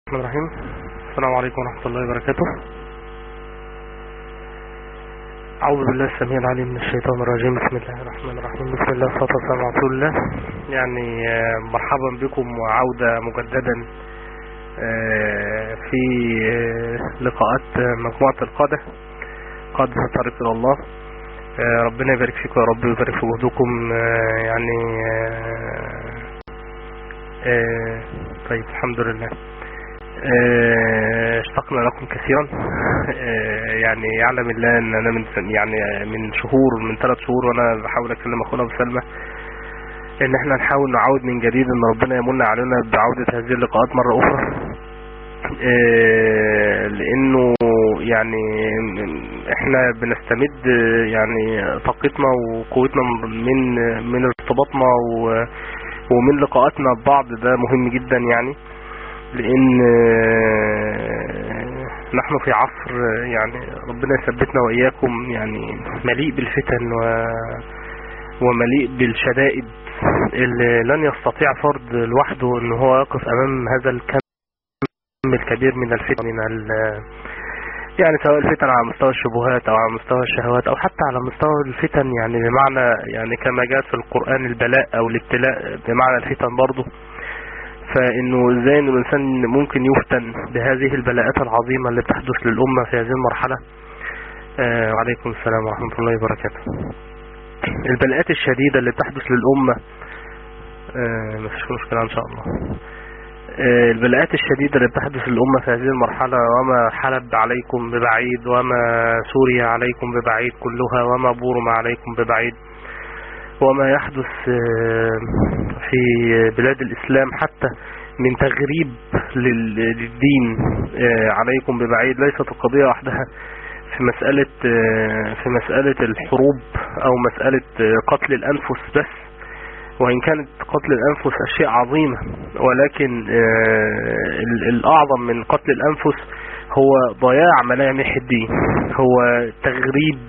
الرحمن الرحيم السلام عليكم ورحمة الله وبركاته أعوذ بالله السميع العليم من الشيطان الرجيم بسم الله الرحمن الرحيم بسم الله والصلاة والسلام على رسول الله يعني آه، مرحبا بكم وعودة مجددا آه، في آه، لقاءات آه، مجموعة القادة قادة الطريق إلى الله آه، ربنا يبارك فيكم يا رب ويبارك في جهدكم آه، يعني آه، آه، طيب الحمد لله آه، اشتقنا لكم كثيرا آه، يعني يعلم الله ان انا من سن- يعني من شهور من ثلاث شهور وانا بحاول اكلم اخونا بسلمى ان احنا نحاول نعود من جديد ان ربنا يمن علينا بعودة هذه اللقاءات مرة اخرى آه، لانه يعني احنا بنستمد يعني طاقتنا وقوتنا من من ارتباطنا و- ومن لقاءاتنا ببعض ده مهم جدا يعني لان آه، نحن في عصر آه، يعني ربنا يثبتنا واياكم يعني مليء بالفتن و ومليء بالشدائد اللي لن يستطيع فرد لوحده ان هو يقف امام هذا الكم الكبير من الفتن من ال يعني سواء الفتن على مستوى الشبهات او على مستوى الشهوات او حتى على مستوى الفتن يعني بمعنى يعني كما جاء في القرآن البلاء او الابتلاء بمعنى الفتن برضه فانه ازاي ان الانسان ممكن يفتن بهذه البلاءات العظيمة اللي بتحدث للأمة في هذه المرحلة آه وعليكم السلام ورحمة الله وبركاته البلاءات الشديدة اللي بتحدث للأمة آه مفيش مشكلة ان شاء الله آه البلاءات الشديدة اللي بتحدث للأمة في هذه المرحلة وما حلب عليكم ببعيد وما سوريا عليكم ببعيد كلها وما بورما عليكم ببعيد وما يحدث آه، في بلاد الإسلام حتى من تغريب لل- للدين آه، عليكم ببعيد ليست القضية وحدها في مسألة آه، في مسألة الحروب أو مسألة آه، قتل الأنفس بس وإن كانت قتل الأنفس أشياء عظيمة ولكن آه، ال- الأعظم من قتل الأنفس هو ضياع ملامح الدين هو تغريب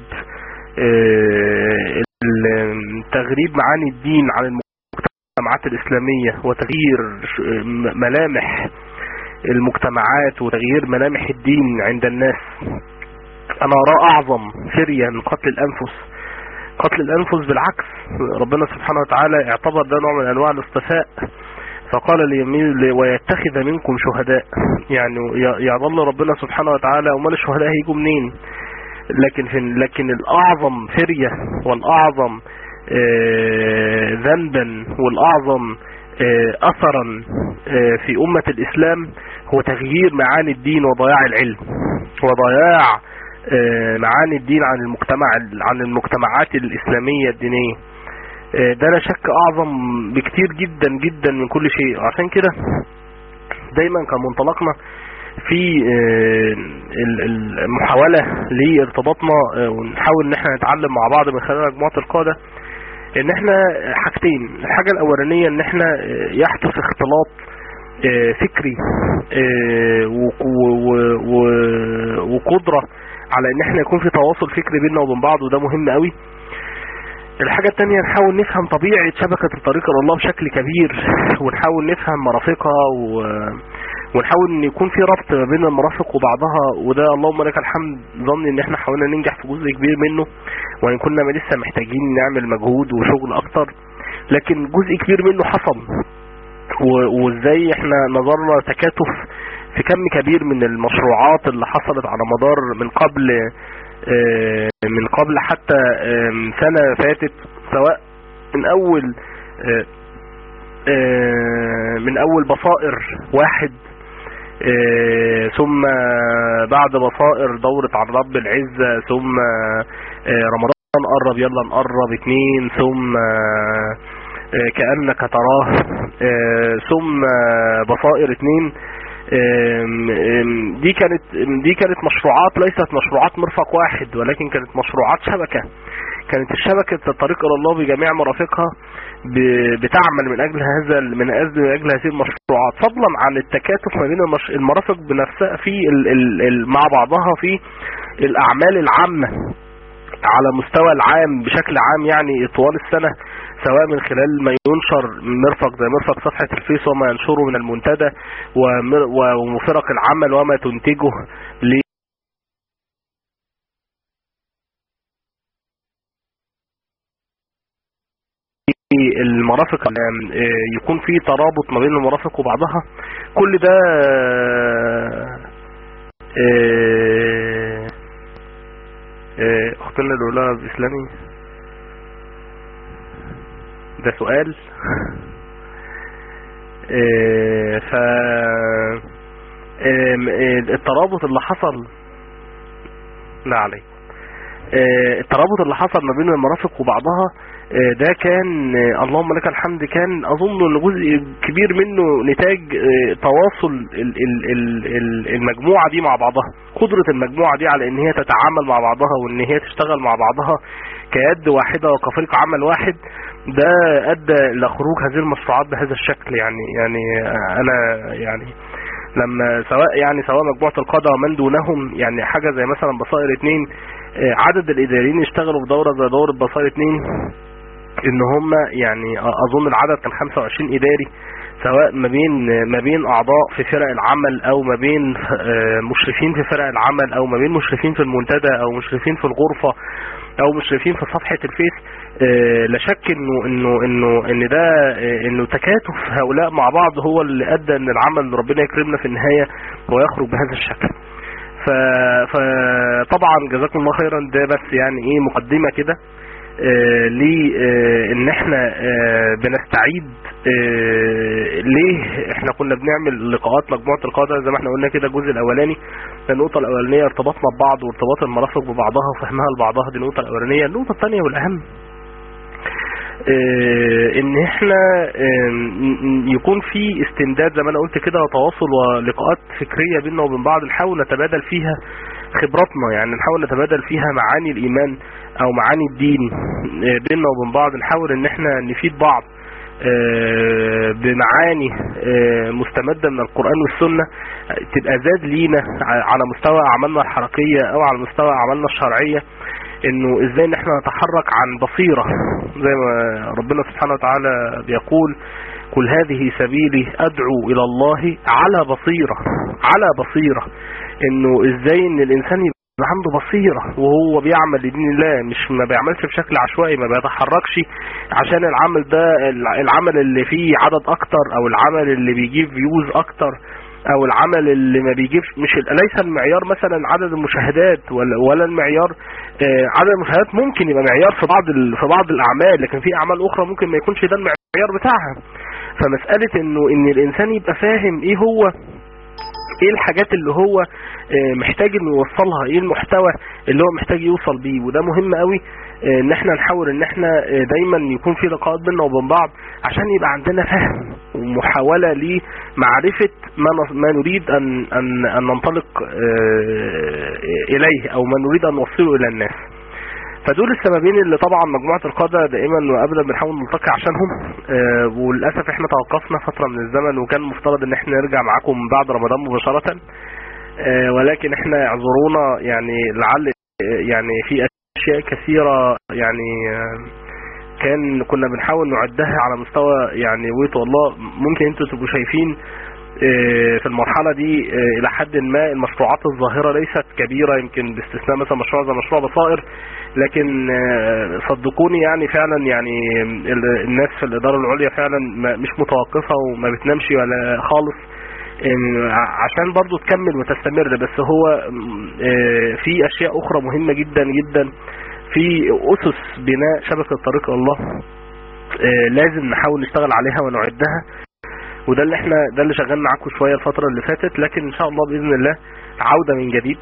آه، ال- تغريب معاني الدين عن المجتمعات الإسلامية وتغيير ش- م- ملامح المجتمعات وتغيير ملامح الدين عند الناس أنا أرى أعظم فرية من قتل الأنفس قتل الأنفس بالعكس ربنا سبحانه وتعالى اعتبر ده نوع من أنواع الاصطفاء فقال ليمين ويتخذ منكم شهداء يعني ي- يظل ربنا سبحانه وتعالى امال الشهداء هيجوا منين لكن في لكن الاعظم فرية والاعظم آه، ذنبا والاعظم آه، اثرا آه، في امة الاسلام هو تغيير معاني الدين وضياع العلم وضياع آه، معاني الدين عن المجتمع عن المجتمعات الاسلامية الدينية آه، ده لا شك اعظم بكتير جدا جدا من كل شيء عشان كده دايما كان منطلقنا في آه، ال- ال- المحاولة لارتباطنا آه، ونحاول ان احنا نتعلم مع بعض من خلال مجموعة القادة ان احنا حاجتين الحاجة الاولانية ان احنا آه، يحدث اختلاط آه، فكري آه، وق- و- و- وقدرة على ان احنا يكون في تواصل فكري بيننا وبين بعض وده مهم قوي الحاجة التانية نحاول نفهم طبيعة شبكة الطريق إلى الله بشكل كبير ونحاول نفهم مرافقها و... ونحاول ان يكون في ربط ما بين المرافق وبعضها وده اللهم لك الحمد ظني ان احنا حاولنا ننجح في جزء كبير منه وان كنا ما لسه محتاجين نعمل مجهود وشغل اكتر لكن جزء كبير منه حصل و- وازاي احنا نظرنا تكاتف في كم كبير من المشروعات اللي حصلت على مدار من قبل آه، من قبل حتى آم، سنة فاتت سواء من اول آه، آه، من اول بصائر واحد آه، ثم بعد بصائر دورة عن رب العزة ثم آه، رمضان قرب يلا نقرب اتنين ثم آه، آه، كأنك تراه آه، ثم آه، بصائر اتنين آم، آم، دي كانت دي كانت مشروعات ليست مشروعات مرفق واحد ولكن كانت مشروعات شبكة كانت الشبكة الطريق إلى الله بجميع مرافقها ب- بتعمل من أجل هذا من أجل من أجل هذه المشروعات فضلا عن التكاتف ما بين المش- المرافق بنفسها في ال ال ال مع بعضها في الأعمال العامة على مستوى العام بشكل عام يعني طوال السنة سواء من خلال ما ينشر مرفق زي مرفق صفحة الفيس وما ينشره من المنتدى ومر- وفرق العمل وما تنتجه ل المرافق آه، يكون في ترابط ما بين المرافق وبعضها كل ده آه، آه، اختنا الاولى باسلامي ده سؤال آه، ف آم، آه، الترابط اللي حصل لا عليك آه، الترابط اللي حصل ما بين المرافق وبعضها آه، ده كان آه، اللهم لك الحمد كان اظن ان جزء كبير منه نتاج آه، تواصل ال- ال- ال- ال- المجموعه دي مع بعضها قدره المجموعه دي على ان هي تتعامل مع بعضها وان هي تشتغل مع بعضها كيد واحده وكفريق عمل واحد ده ادى الى خروج هذه المشروعات بهذا الشكل يعني يعني آه، انا يعني لما سواء يعني سواء مجموعه القاده ومن دونهم يعني حاجه زي مثلا بصائر اتنين آه، عدد الاداريين يشتغلوا في دوره زي دوره بصائر اتنين ان هم يعني اظن العدد كان 25 اداري سواء ما بين ما بين اعضاء في فرق العمل او ما بين آه، مشرفين في فرق العمل او ما بين مشرفين في المنتدى او مشرفين في الغرفه او مشرفين في صفحه الفيس آه، لا شك انه انه انه ان ده آه، انه تكاتف هؤلاء مع بعض هو اللي ادى ان العمل ربنا يكرمنا في النهايه ويخرج بهذا الشكل ف... فطبعا جزاكم الله خيرا ده بس يعني ايه مقدمه كده آه، ليه آه، ان احنا آه، بنستعيد آه، ليه احنا كنا بنعمل لقاءات مجموعه القاده زي ما احنا قلنا كده الجزء الاولاني النقطه الاولانيه ارتباطنا ببعض وارتباط المرافق ببعضها وفهمها لبعضها دي النقطه الاولانيه النقطه الثانيه والاهم آه، ان احنا آه، ن- ن- يكون في استمداد زي ما انا قلت كده وتواصل ولقاءات فكريه بيننا وبين بعض نحاول نتبادل فيها خبراتنا يعني نحاول نتبادل فيها معاني الايمان او معاني الدين آه، بيننا وبين بعض نحاول ان احنا نفيد بعض آه، بمعاني آه، مستمدة من القرآن والسنة آه، تبقى زاد لينا ع- على مستوى أعمالنا الحركية أو على مستوى أعمالنا الشرعية انه ازاي ان احنا نتحرك عن بصيرة زي ما ربنا سبحانه وتعالى بيقول قل هذه سبيلي ادعو الى الله على بصيرة على بصيرة انه ازاي ان الانسان يبقى عنده بصيرة وهو بيعمل لدين الله مش ما بيعملش بشكل عشوائي ما بيتحركش عشان العمل ده العمل اللي فيه عدد اكتر او العمل اللي بيجيب فيوز اكتر او العمل اللي ما بيجيبش مش ليس المعيار مثلا عدد المشاهدات ولا ولا المعيار آه، عدد المشاهدات ممكن يبقى معيار في بعض ال- في بعض الاعمال لكن في اعمال اخرى ممكن ما يكونش ده المعيار بتاعها فمساله انه ان الانسان يبقى فاهم ايه هو ايه الحاجات اللي هو آه، محتاج انه يوصلها ايه المحتوى اللي هو محتاج يوصل بيه وده مهم قوي آه، ان احنا نحاول ان احنا آه، دايما يكون في لقاءات بيننا وبين بعض عشان يبقى عندنا فهم ومحاولة لمعرفة ما نص- ما نريد ان ان ان ننطلق آه، اليه او ما نريد ان نوصله الى الناس فدول السببين اللي طبعا مجموعة القادة دائما وابدا بنحاول نلتقي عشانهم آه، وللاسف احنا توقفنا فترة من الزمن وكان مفترض ان احنا نرجع معاكم من بعد رمضان مباشرة آه، ولكن احنا اعذرونا يعني لعل آه، يعني في اشياء كثيرة يعني آه، كان كنا بنحاول نعدها على مستوى يعني ويت والله ممكن انتوا تبقوا شايفين آه، في المرحلة دي آه، إلى حد ما المشروعات الظاهرة ليست كبيرة يمكن باستثناء مثلا مشروع زي مشروع بصائر لكن آه، صدقوني يعني فعلا يعني ال- الناس في الإدارة العليا فعلا ما- مش متوقفة وما بتنامش ولا خالص إن ع- عشان برضو تكمل وتستمر بس هو آه، في أشياء أخرى مهمة جدا جدا في أسس بناء شبكة طريق الله آه، لازم نحاول نشتغل عليها ونعدها وده اللي احنا ده اللي شغال معاكم شويه الفتره اللي فاتت لكن ان شاء الله باذن الله عوده من جديد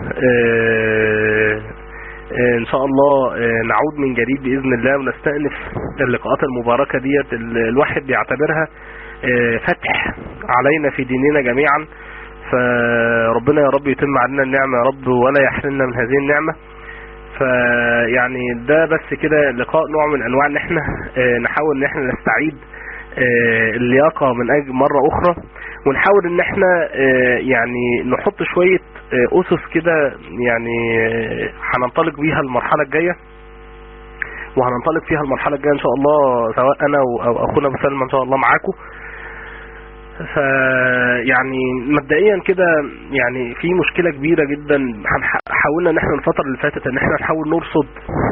اه اه ان شاء الله اه نعود من جديد باذن الله ونستأنف اللقاءات المباركه ديت ال- الواحد بيعتبرها اه فتح علينا في ديننا جميعا فربنا يا رب يتم علينا النعمه يا رب ولا يحرمنا من هذه النعمه فيعني ده بس كده لقاء نوع من انواع ان احنا اه نحاول ان احنا نستعيد آه، اللياقة من أجل مرة أخرى ونحاول إن احنا آه، يعني نحط شوية آه، أسس كده يعني آه، هننطلق بيها المرحلة الجاية وهننطلق فيها المرحله الجايه ان شاء الله سواء انا او اخونا مسلم ان شاء الله معاكم ف يعني مبدئيا كده يعني في مشكله كبيره جدا حاولنا ان احنا الفتره اللي فاتت ان احنا نحاول نرصد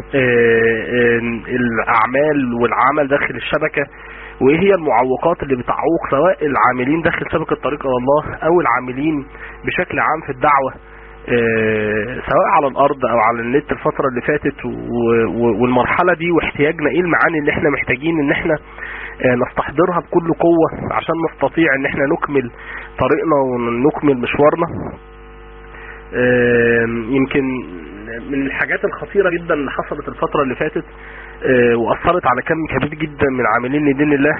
الاعمال والعمل داخل الشبكه وايه هي المعوقات اللي بتعوق سواء العاملين داخل شبكه طريق الى الله او العاملين بشكل عام في الدعوه سواء على الارض او على النت الفتره اللي فاتت والمرحله دي واحتياجنا ايه المعاني اللي احنا محتاجين ان احنا نستحضرها بكل قوة عشان نستطيع ان احنا نكمل طريقنا ونكمل مشوارنا يمكن من الحاجات الخطيرة جدا اللي حصلت الفترة اللي فاتت واثرت على كم كبير جدا من عاملين لدين الله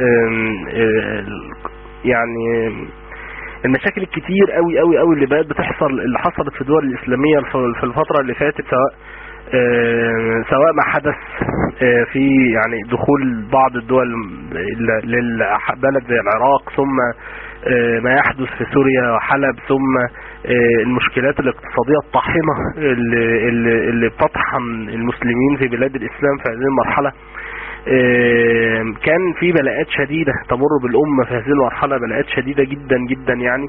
يعني المشاكل الكتير قوي قوي قوي اللي بقت بتحصل اللي حصلت في الدول الاسلامية في الفترة اللي فاتت سواء سواء ما حدث في يعني دخول بعض الدول للبلد زي العراق ثم ما يحدث في سوريا وحلب ثم المشكلات الاقتصادية الطاحنة اللي, اللي بتطحن المسلمين في بلاد الإسلام في هذه المرحلة كان في بلاءات شديدة تمر بالأمة في هذه المرحلة بلاءات شديدة جدا جدا يعني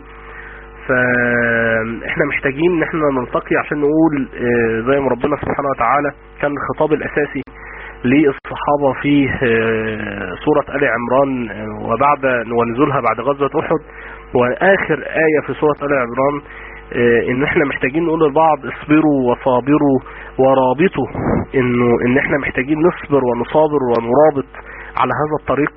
فاحنا محتاجين ان احنا نلتقي عشان نقول زي ما ربنا سبحانه وتعالى كان الخطاب الاساسي للصحابة في سورة آل عمران وبعد ونزولها بعد غزوة احد واخر آية في سورة آل عمران ان احنا محتاجين نقول لبعض اصبروا وصابروا ورابطوا انه ان احنا محتاجين نصبر ونصابر ونرابط على هذا الطريق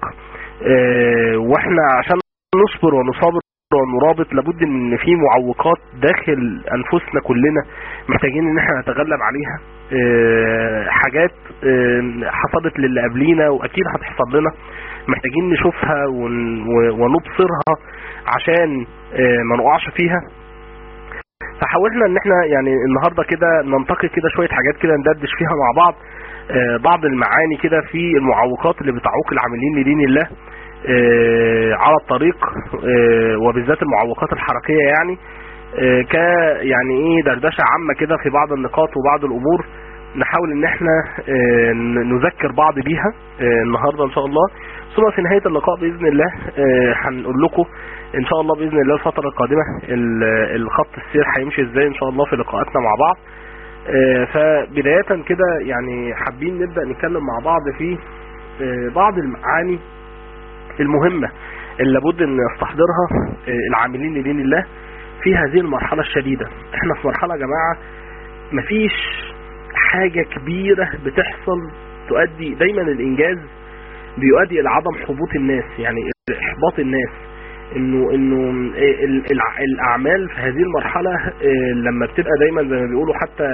واحنا عشان نصبر ونصابر ونرابط لابد ان في معوقات داخل انفسنا كلنا محتاجين ان احنا نتغلب عليها حاجات حصلت للي قبلينا واكيد هتحصل لنا محتاجين نشوفها ونبصرها عشان ما نقعش فيها فحاولنا ان احنا يعني النهارده كده ننتقي كده شويه حاجات كده ندردش فيها مع بعض بعض المعاني كده في المعوقات اللي بتعوق العاملين لدين الله على الطريق وبالذات المعوقات الحركية يعني ك يعني ايه دردشة عامة كده في بعض النقاط وبعض الامور نحاول ان احنا نذكر بعض بيها النهاردة ان شاء الله ثم في نهاية اللقاء بإذن الله هنقول لكم ان شاء الله بإذن الله الفترة القادمة الخط السير هيمشي ازاي ان شاء الله في لقاءاتنا مع بعض فبداية كده يعني حابين نبدأ نتكلم مع بعض في بعض المعاني المهمة اللي لابد ان يستحضرها العاملين لدين الله في هذه المرحلة الشديدة احنا في مرحلة يا جماعة مفيش حاجة كبيرة بتحصل تؤدي دايما الانجاز بيؤدي الى عدم حبوط الناس يعني احباط الناس انه انه الاعمال في هذه المرحلة لما بتبقى دايما زي ما بيقولوا حتى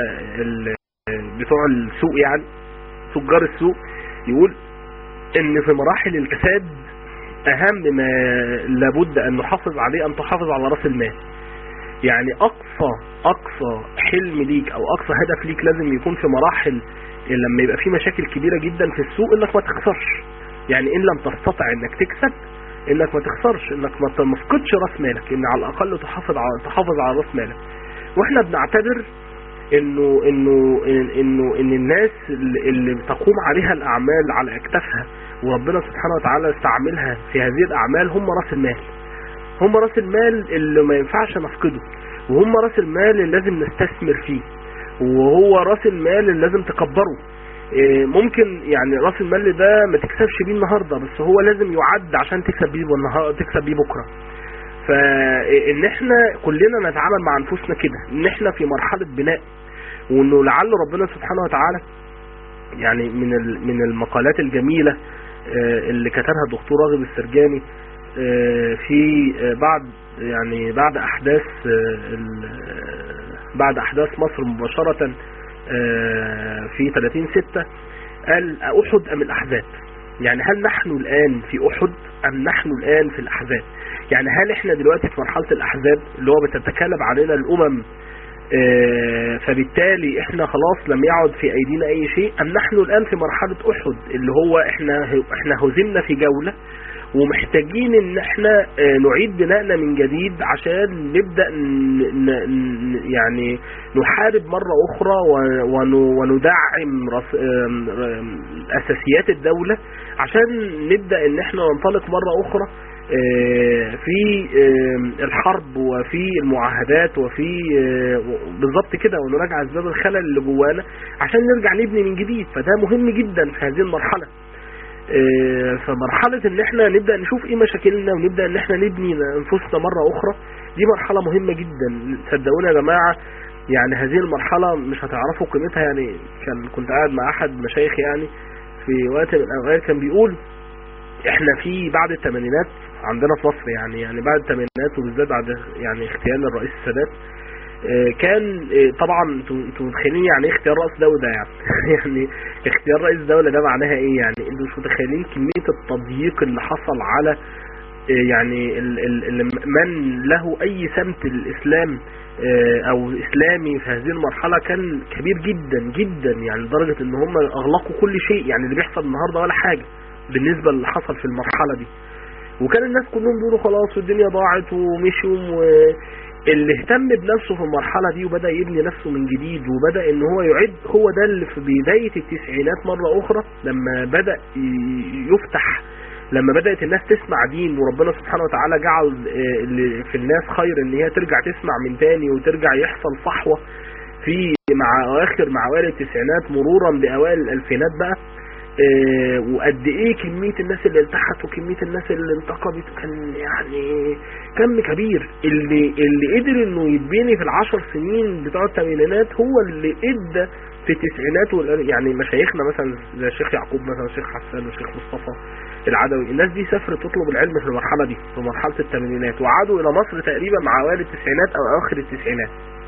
بتوع السوق يعني تجار السوق يقول ان في مراحل الكساد اهم ما لابد ان نحافظ عليه ان تحافظ على راس المال يعني اقصى اقصى حلم ليك او اقصى هدف ليك لازم يكون في مراحل لما يبقى في مشاكل كبيرة جدا في السوق انك ما تخسرش يعني ان لم تستطع انك تكسب انك ما تخسرش انك ما تفقدش راس مالك ان على الاقل تحافظ على تحافظ على راس مالك واحنا بنعتبر انه انه انه ان الناس اللي تقوم عليها الاعمال على اكتافها وربنا سبحانه وتعالى استعملها في هذه الاعمال هم راس المال هم راس المال اللي ما ينفعش نفقده وهم راس المال اللي لازم نستثمر فيه وهو راس المال اللي لازم تكبره ممكن يعني راس المال ده ما تكسبش بيه النهاردة بس هو لازم يعد عشان تكسب بيه تكسب بيه بكرة فان احنا كلنا نتعامل مع انفسنا كده ان احنا في مرحلة بناء وانه لعل ربنا سبحانه وتعالى يعني من من المقالات الجميلة اللي كتبها الدكتور راغب السرجاني في بعد يعني بعد احداث بعد احداث مصر مباشرة في 30 6 قال احد ام الاحزاب يعني هل نحن الان في احد ام نحن الان في الاحزاب يعني هل احنا دلوقتي في مرحلة الاحزاب اللي هو بتتكلم علينا الامم فبالتالي احنا خلاص لم يعد في ايدينا اي شيء ام نحن الان في مرحلة احد اللي هو احنا احنا هزمنا في جولة ومحتاجين ان احنا آه، نعيد بنائنا من جديد عشان نبدأ ن- ن- ن- يعني نحارب مرة اخرى و- ون- وندعم رس- آم- آم- اساسيات الدولة عشان نبدأ ان احنا ننطلق مرة اخرى آه، في آه، الحرب وفي المعاهدات وفي آه، بالظبط كده ونراجع اسباب الخلل اللي جوانا عشان نرجع نبني من جديد فده مهم جدا في هذه المرحله آه، فمرحله ان احنا نبدا نشوف ايه مشاكلنا ونبدا ان احنا نبني انفسنا مره اخرى دي مرحله مهمه جدا صدقوني يا جماعه يعني هذه المرحله مش هتعرفوا قيمتها يعني كان كنت قاعد مع احد مشايخي يعني في وقت من الاوقات كان بيقول احنا في بعد الثمانينات عندنا في مصر يعني يعني بعد الثمانينات وبالذات بعد يعني اغتيال الرئيس السادات آه، كان آه، طبعا انتوا انتوا متخيلين يعني ايه اختيار رئيس دوله يعني يعني اختيار رئيس دوله ده معناها ايه يعني انتوا مش متخيلين كميه التضييق اللي حصل على آه، يعني ال- ال- ال- من له اي سمت الاسلام آه، او اسلامي في هذه المرحله كان كبير جدا جدا يعني لدرجه ان هم اغلقوا كل شيء يعني اللي بيحصل النهارده ولا حاجه بالنسبه اللي حصل في المرحله دي وكان الناس كلهم بيقولوا خلاص والدنيا ضاعت ومشوا اللي اهتم بنفسه في المرحلة دي وبدأ يبني نفسه من جديد وبدأ ان هو يعد هو ده اللي في بداية التسعينات مرة اخرى لما بدأ ي- يفتح لما بدأت الناس تسمع دين وربنا سبحانه وتعالى جعل آه، اللي في الناس خير ان هي ترجع تسمع من تاني وترجع يحصل صحوة في مع اواخر مع اوائل التسعينات مرورا باوائل الالفينات بقى آه، وقد ايه كمية الناس اللي التحت وكمية الناس اللي انتقبت كان يعني كم كبير اللي اللي قدر انه يتبني في العشر سنين بتوع الثمانينات هو اللي ادى في التسعينات والأل- يعني مشايخنا مثلا زي الشيخ يعقوب مثلا الشيخ حسان والشيخ مصطفى العدوي الناس دي سافرت تطلب العلم في المرحلة دي في مرحلة الثمانينات وعادوا الى مصر تقريبا مع اوائل التسعينات او اواخر التسعينات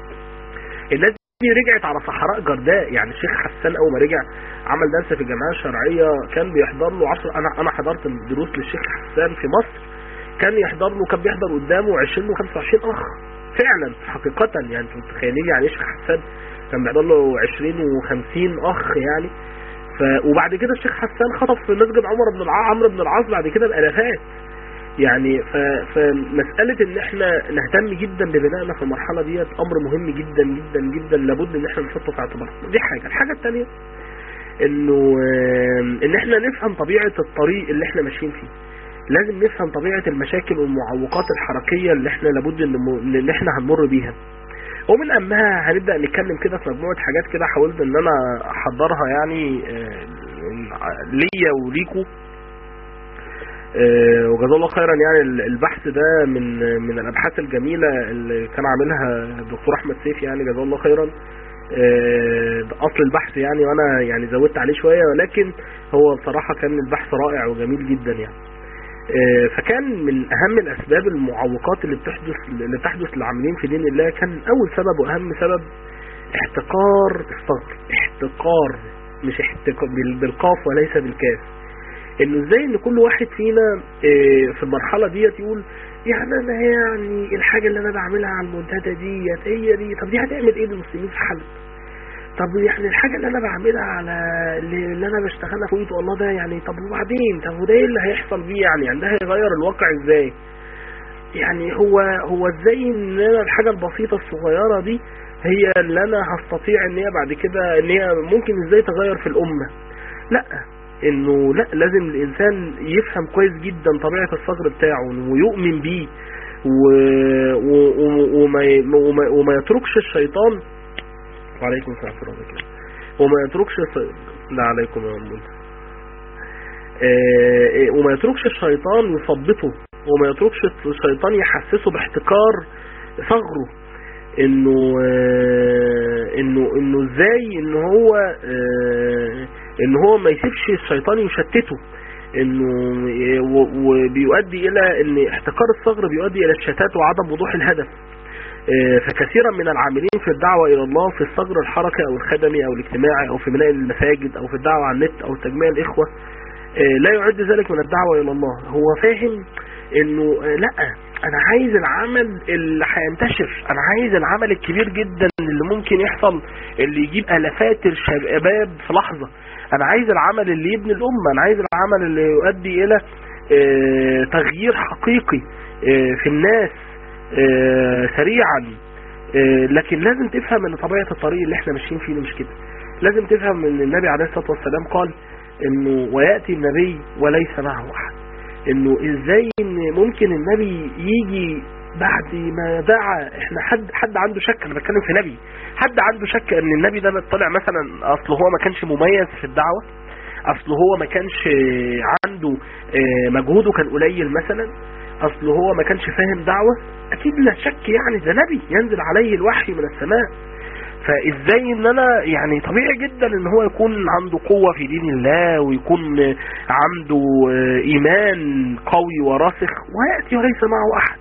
الناس دي رجعت على صحراء جرداء يعني الشيخ حسان اول ما رجع عمل درس في الجمعيه الشرعيه كان بيحضر له عشر انا انا حضرت الدروس للشيخ حسان في مصر كان يحضر له كان بيحضر قدامه 20 و25 اخ فعلا حقيقه يعني انتوا متخيلين يعني ايه الشيخ حسان كان بيحضر له 20 و50 اخ يعني ف وبعد كده الشيخ حسان خطب في مسجد عمر بن العاص عمرو بن العاص بعد كده بالافات يعني ف... فمسألة ان احنا نهتم جدا ببنائنا في المرحلة ديت امر مهم جدا جدا جدا لابد ان احنا نحطه في اعتبارنا دي حاجة الحاجة التانية انه آم، ان احنا نفهم طبيعة الطريق اللي احنا ماشيين فيه لازم نفهم طبيعة المشاكل والمعوقات الحركية اللي احنا لابد ان, م... ان احنا هنمر بيها ومن اهمها هنبدأ نتكلم كده في مجموعة حاجات كده حاولت ان انا احضرها يعني آه، ليا وليكوا آه، وجزاه الله خيرا يعني ال- البحث ده من من الابحاث الجميله اللي كان عاملها الدكتور احمد سيف يعني جزاه الله خيرا آه، ده اصل البحث يعني وانا يعني زودت عليه شويه ولكن هو بصراحه كان البحث رائع وجميل جدا يعني آه، فكان من اهم الاسباب المعوقات اللي بتحدث اللي بتحدث للعاملين في دين الله كان اول سبب واهم سبب احتقار الصغر احتقار مش احتقار بال- بالقاف وليس بالكاف انه ازاي ان كل واحد فينا آه، في المرحلة ديت يقول يعني انا يعني الحاجة اللي انا بعملها على المنتدى ديت هي دي طب دي هتعمل ايه للمسلمين في حلب طب يعني الحاجة اللي انا بعملها على اللي اللي انا بشتغلها في ايده الله ده يعني طب وبعدين طب وده ايه اللي هيحصل بيه يعني يعني ده هيغير الواقع ازاي يعني هو هو ازاي ان انا الحاجة البسيطة الصغيرة دي هي اللي انا هستطيع ان هي بعد كده ان هي ممكن ازاي تغير في الامة لا انه لا لازم الانسان يفهم كويس جدا طبيعة الصغر بتاعه ويؤمن بيه و... و... و... وما... ي- وما... وما يتركش الشيطان وعليكم السلام ورحمة الله وبركاته وما يتركش الص- لا عليكم يا أم آه، وما يتركش الشيطان يثبطه وما يتركش الشيطان يحسسه باحتكار ثغره انه آه، انه انه ازاي ان هو آه، ان هو ما يسيبش الشيطان يشتته انه و- وبيؤدي الى ان احتكار الثغر بيؤدي الى الشتات وعدم وضوح الهدف آه، فكثيرا من العاملين في الدعوة إلى الله في الثغر الحركي أو الخدمي أو الاجتماعي أو في بناء المساجد أو في الدعوة على النت أو تجميع الإخوة آه، لا يعد ذلك من الدعوة إلى الله هو فاهم إنه آه، لا أنا عايز العمل اللي هينتشر أنا عايز العمل الكبير جدا اللي ممكن يحصل اللي يجيب آلافات الشباب في لحظة أنا عايز العمل اللي يبني الأمة أنا عايز العمل اللي يؤدي إلى آه، تغيير حقيقي آه، في الناس آه، سريعا آه، لكن لازم تفهم ان طبيعة الطريق اللي احنا ماشيين فيه مش كده لازم تفهم ان النبي عليه الصلاة والسلام قال انه ويأتي النبي وليس معه احد انه ازاي ان ممكن النبي يجي بعد ما دعا احنا حد حد عنده شك انا بتكلم في نبي حد عنده شك ان النبي ده طلع مثلا اصل هو ما كانش مميز في الدعوة اصل هو ما كانش عنده آه، مجهوده كان قليل مثلا اصل هو ما كانش فاهم دعوة اكيد لا شك يعني ده نبي ينزل عليه الوحي من السماء فازاي ان انا يعني طبيعي جدا ان هو يكون عنده قوة في دين الله ويكون عنده آه، ايمان قوي وراسخ ويأتي وليس معه احد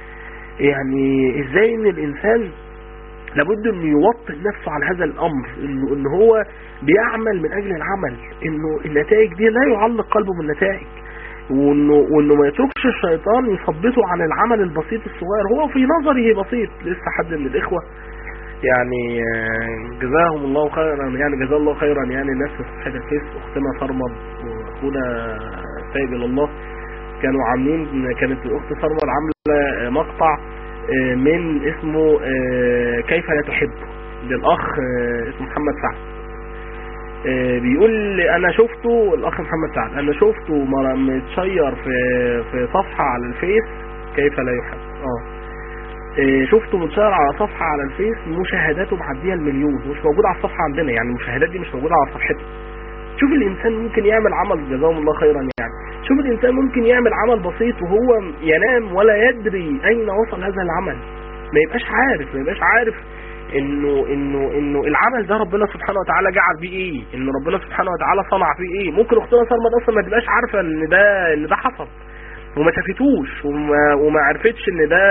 يعني ازاي ان الانسان لابد انه يوطن نفسه على هذا الامر انه ان هو بيعمل من اجل العمل انه النتائج دي لا يعلق قلبه بالنتائج وانه وانه ما يتركش الشيطان يثبته عن العمل البسيط الصغير هو في نظره بسيط لسه حد من الاخوه يعني آه، جزاهم الله خيرا يعني جزاه الله خيرا يعني الناس في صفحه الفيس اختنا صرمد واخونا تايب الى الله كانوا عاملين كانت الاخت صرمد عامله مقطع آه، من اسمه آه، كيف لا تحب للاخ آه، اسمه محمد سعد آه، بيقول لي انا شفته الاخ محمد سعد انا شفته مر- متشير في في صفحة على الفيس كيف لا يحب اه آه، شفته متشير على صفحة على الفيس مشاهداته معدية المليون مش موجود على الصفحة عندنا يعني المشاهدات دي مش موجودة على صفحته شوف الانسان ممكن يعمل عمل جزاهم الله خيرا يعني شوف الانسان ممكن يعمل عمل بسيط وهو ينام ولا يدري اين وصل هذا العمل ما يبقاش عارف ما يبقاش عارف انه انه انه العمل ده ربنا سبحانه وتعالى جعل بيه ايه ان ربنا سبحانه وتعالى صنع فيه ايه ممكن اختنا صرمد اصلا ما تبقاش عارفه ان ده ان ده حصل وما شافتوش وما, وما عرفتش ان ده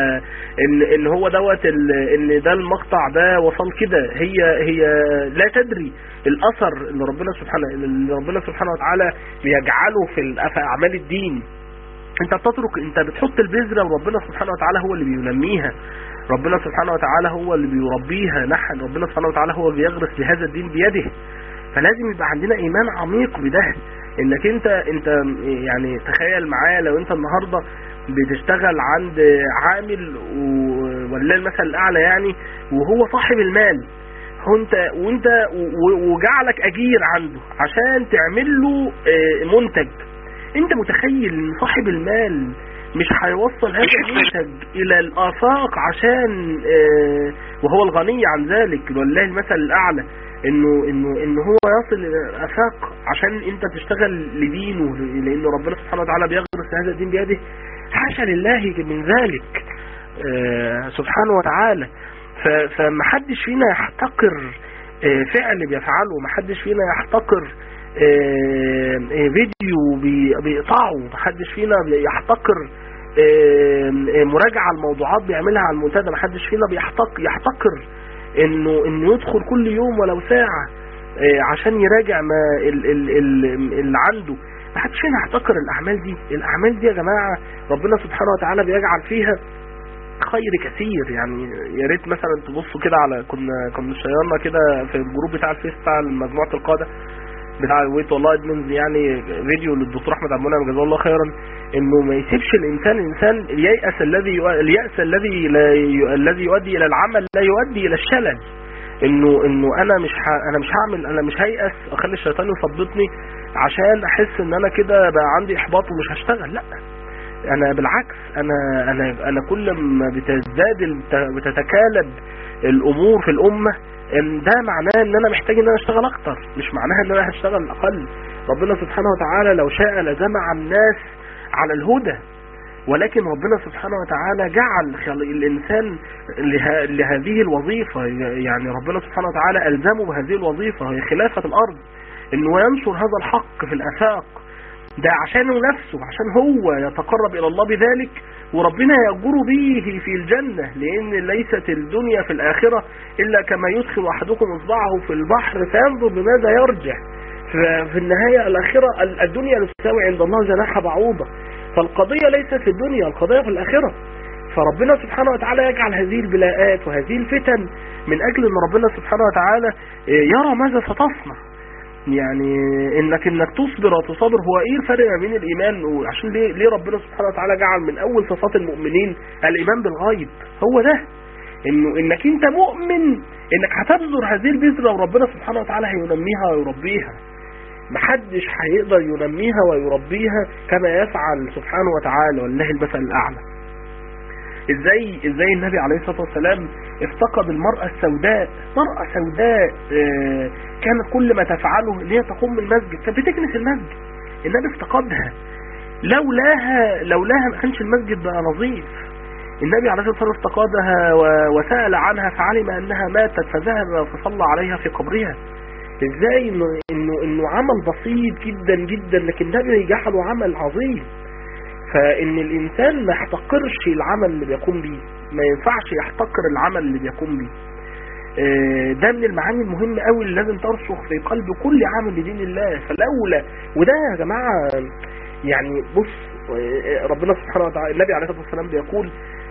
ان ان هو دوت ال- ان ده المقطع ده وصل كده هي هي لا تدري الاثر اللي ربنا سبحانه اللي ربنا سبحانه وتعالى بيجعله في الأف- في اعمال الدين انت بتترك انت بتحط البذره وربنا سبحانه وتعالى هو اللي بينميها ربنا سبحانه وتعالى هو اللي بيربيها نحن ربنا سبحانه وتعالى هو اللي بيغرس لهذا الدين بيده فلازم يبقى عندنا ايمان عميق بده انك انت انت يعني تخيل معايا لو انت النهارده بتشتغل عند عامل و- ولله المثل الاعلى يعني وهو صاحب المال هو انت وانت و- وجعلك اجير عنده عشان تعمل له آه، منتج انت متخيل ان صاحب المال مش هيوصل هذا المنتج الى الافاق عشان آه، وهو الغني عن ذلك ولله المثل الاعلى انه انه انه هو يصل الى الافاق عشان انت تشتغل لدينه لان ربنا سبحانه وتعالى بيغرس هذا الدين بيده حاشا لله من ذلك آه، سبحانه وتعالى ف- فمحدش فينا يحتقر آه، فعل بيفعله محدش فينا يحتقر آه، آه، فيديو بي- بيقطعه محدش فينا يحتقر آه، آه، مراجعة الموضوعات بيعملها على المنتدى محدش فينا بيحتق يحتقر انه انه يدخل كل يوم ولو ساعة آه، عشان يراجع ما ال- ال- ال- اللي عنده محدش فينا يحتقر الاعمال دي الاعمال دي يا جماعة ربنا سبحانه وتعالى بيجعل فيها خير كثير يعني يا ريت مثلا تبصوا كده على كنا كنا شيرنا كده في الجروب بتاع الفيس بتاع مجموعه القاده بتاع ويت والله ادمنز يعني فيديو للدكتور احمد عبد المنعم جزاه الله خيرا انه ما يسيبش الانسان انسان اليأس الذي يو- اليأس الذي لا ي... الذي يؤدي الى العمل لا يؤدي الى الشلل انه انه انا مش ه... انا مش هعمل انا مش هيأس اخلي الشيطان يثبطني عشان احس ان انا كده بقى عندي احباط ومش هشتغل لا انا بالعكس انا انا انا كل ما بتزداد الت- بتتكالب الامور في الامه ان ده معناه ان انا محتاج ان انا اشتغل اكتر مش معناها ان انا هشتغل اقل ربنا سبحانه وتعالى لو شاء لجمع الناس على الهدى ولكن ربنا سبحانه وتعالى جعل خل- الانسان له- لهذه الوظيفه يعني ربنا سبحانه وتعالى الزمه بهذه الوظيفه هي خلافه الارض انه ينشر هذا الحق في الافاق ده عشانه نفسه عشان هو يتقرب الى الله بذلك وربنا يأجر به في الجنة لان ليست الدنيا في الاخرة الا كما يدخل احدكم اصبعه في البحر فينظر بماذا يرجع ففي النهاية الاخرة الدنيا لا تساوي عند الله جناح بعوضة فالقضية ليست في الدنيا القضية في الاخرة فربنا سبحانه وتعالى يجعل هذه البلاءات وهذه الفتن من اجل ان ربنا سبحانه وتعالى يرى ماذا ستصنع يعني انك انك تصبر وتصابر هو ايه الفرق ما بين الايمان وعشان ليه ليه ربنا سبحانه وتعالى جعل من اول صفات المؤمنين الايمان بالغيب هو ده انه انك انت مؤمن انك هتبذر هذه البذره وربنا سبحانه وتعالى هينميها ويربيها محدش هيقدر ينميها ويربيها كما يفعل سبحانه وتعالى والله المثل الاعلى ازاي ازاي النبي عليه الصلاه والسلام افتقد المراه السوداء مراه سوداء آه، كانت كل ما تفعله ان هي تقوم من المسجد كانت بتكنس المسجد النبي افتقدها لولاها لولاها ما كانش المسجد بقى نظيف النبي عليه الصلاه والسلام افتقدها و- وسال عنها فعلم انها ماتت فذهب فصلى عليها في قبرها ازاي انه انه انه عمل بسيط جدا جدا لكن النبي جعله عمل عظيم فان الانسان ما يحتقرش العمل اللي بيقوم بيه ما ينفعش يحتقر العمل اللي بيقوم بيه آه، ده من المعاني المهمة قوي اللي لازم ترسخ في قلب كل عامل لدين الله فلولا وده يا جماعة يعني بص آه، ربنا سبحانه وتعالى النبي عليه الصلاة والسلام بيقول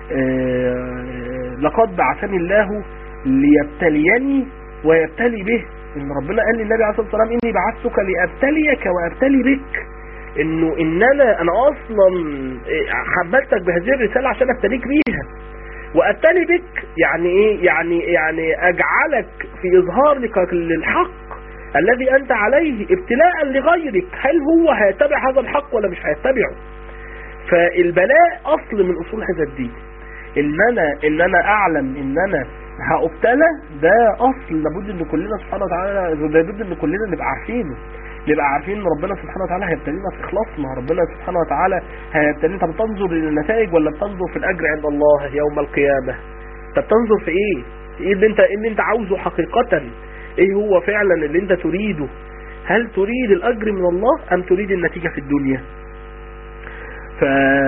آه، لقد بعثني الله ليبتليني ويبتلي به ان ربنا قال للنبي عليه الصلاة والسلام اني بعثتك لابتليك وابتلي بك انه ان انا انا اصلا حملتك بهذه الرسالة عشان ابتليك بيها وابتلي بك يعني ايه يعني يعني اجعلك في اظهار لك للحق الذي انت عليه ابتلاء لغيرك هل هو هيتبع هذا الحق ولا مش هيتبعه فالبلاء اصل من اصول هذا الدين ان انا ان انا اعلم ان انا هابتلى ده اصل لابد ان كلنا سبحانه وتعالى لابد ان كلنا نبقى عارفينه نبقى عارفين ان ربنا سبحانه وتعالى هيبتلينا في اخلاصنا ربنا سبحانه وتعالى هيبتلينا انت بتنظر الى النتائج ولا بتنظر في الاجر عند الله يوم القيامه انت بتنظر في ايه ايه اللي انت ايه اللي انت عاوزه حقيقه ايه هو فعلا اللي انت تريده هل تريد الاجر من الله ام تريد النتيجه في الدنيا ف...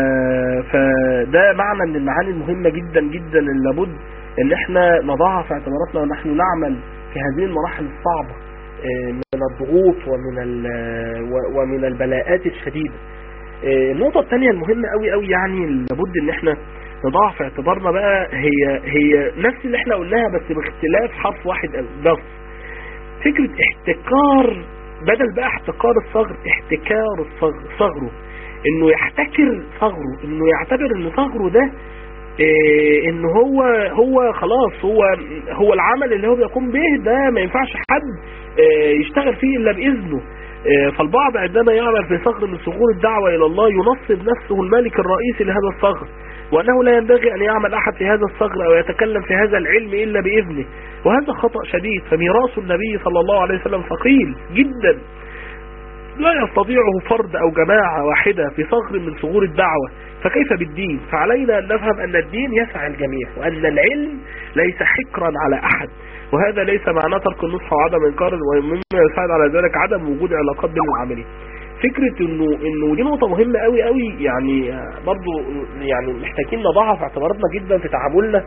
فده معنى من المعاني المهمة جدا جدا اللي لابد ان احنا نضعها في اعتباراتنا ونحن نعمل في هذه المراحل الصعبة آه، من الضغوط ومن ال- و- ومن البلاءات الشديدة آه، النقطة الثانية المهمة قوي قوي يعني اللي لابد ان احنا نضعها في اعتبارنا بقى هي هي نفس اللي احنا قلناها بس باختلاف حرف واحد بس فكرة احتكار بدل بقى احتكار الصغر احتكار الصغر صغره انه يحتكر صغره انه يعتبر ان صغره ده إيه ان هو هو خلاص هو هو العمل اللي هو بيقوم به ده ما ينفعش حد إيه يشتغل فيه الا باذنه إيه فالبعض عندما يعمل في صغر من صغور الدعوة الى الله ينصب نفسه الملك الرئيسي لهذا الصغر وانه لا ينبغي ان يعمل احد في هذا الصغر او يتكلم في هذا العلم الا باذنه وهذا خطأ شديد فميراث النبي صلى الله عليه وسلم ثقيل جدا لا يستطيعه فرد أو جماعة واحدة في صغر من صغور الدعوة فكيف بالدين فعلينا أن نفهم أن الدين يسعى الجميع وأن العلم ليس حكرا على أحد وهذا ليس معناه ترك النصح وعدم إنكار ومما يساعد على ذلك عدم وجود علاقات بين العاملين فكرة انه انه دي نقطة مهمة قوي قوي يعني برضو يعني محتاجين نضعها في اعتباراتنا جدا في تعاملنا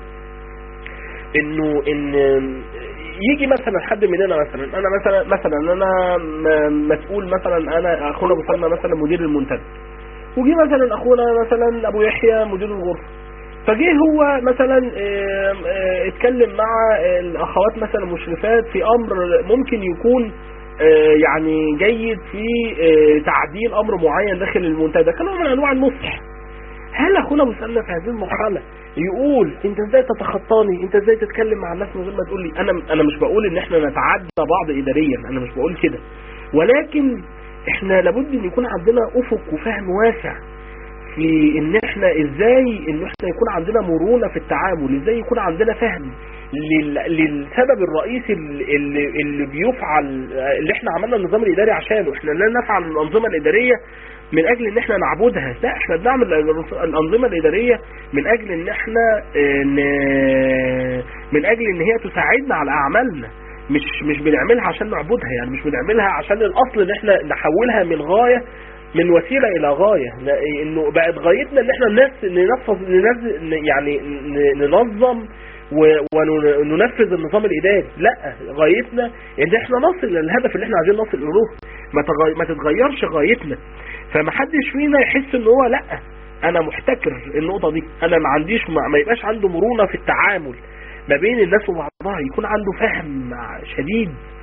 انه ان يجي مثلا حد مننا مثلا انا مثلا مثلا انا م- مسؤول مثلا انا اخونا ابو سلمى مثلا مدير المنتدى وجي مثلا اخونا مثلا ابو يحيى مدير الغرفه فجه هو مثلا آم، آه، اتكلم مع الاخوات مثلا مشرفات في امر ممكن يكون آه، يعني جيد في آه، تعديل امر معين داخل المنتدى كنوع من انواع النصح هل اخونا ابو سلمى في هذه المرحله يقول انت ازاي تتخطاني انت ازاي تتكلم مع الناس من غير ما تقول لي انا انا مش بقول ان احنا نتعدى بعض اداريا انا مش بقول كده ولكن احنا لابد ان يكون عندنا افق وفهم واسع في ان احنا ازاي ان احنا يكون عندنا مرونة في التعامل ازاي يكون عندنا فهم لل- للسبب الرئيسي اللي, اللي, اللي بيفعل اللي احنا عملنا النظام الاداري عشانه احنا لا نفعل الانظمة الادارية من اجل ان احنا نعبدها لا احنا بنعمل الانظمة الادارية من اجل ان احنا اه، ن- من اجل ان هي تساعدنا على اعمالنا مش مش بنعملها عشان نعبدها يعني مش بنعملها عشان الاصل ان احنا نحولها من غاية من وسيلة الى غاية ن- انه بقت غايتنا ان احنا الناس ننفذ ننزل يعني ن- ننظم و- وننفذ النظام الاداري لا غايتنا ان احنا نصل للهدف اللي احنا عايزين نصل اليه ما تغي- ما تتغيرش غايتنا فما حدش فينا يحس ان هو لا انا محتكر النقطة دي انا ما عنديش ما, ما يبقاش عنده مرونة في التعامل ما بين الناس وبعضها يكون عنده فهم شديد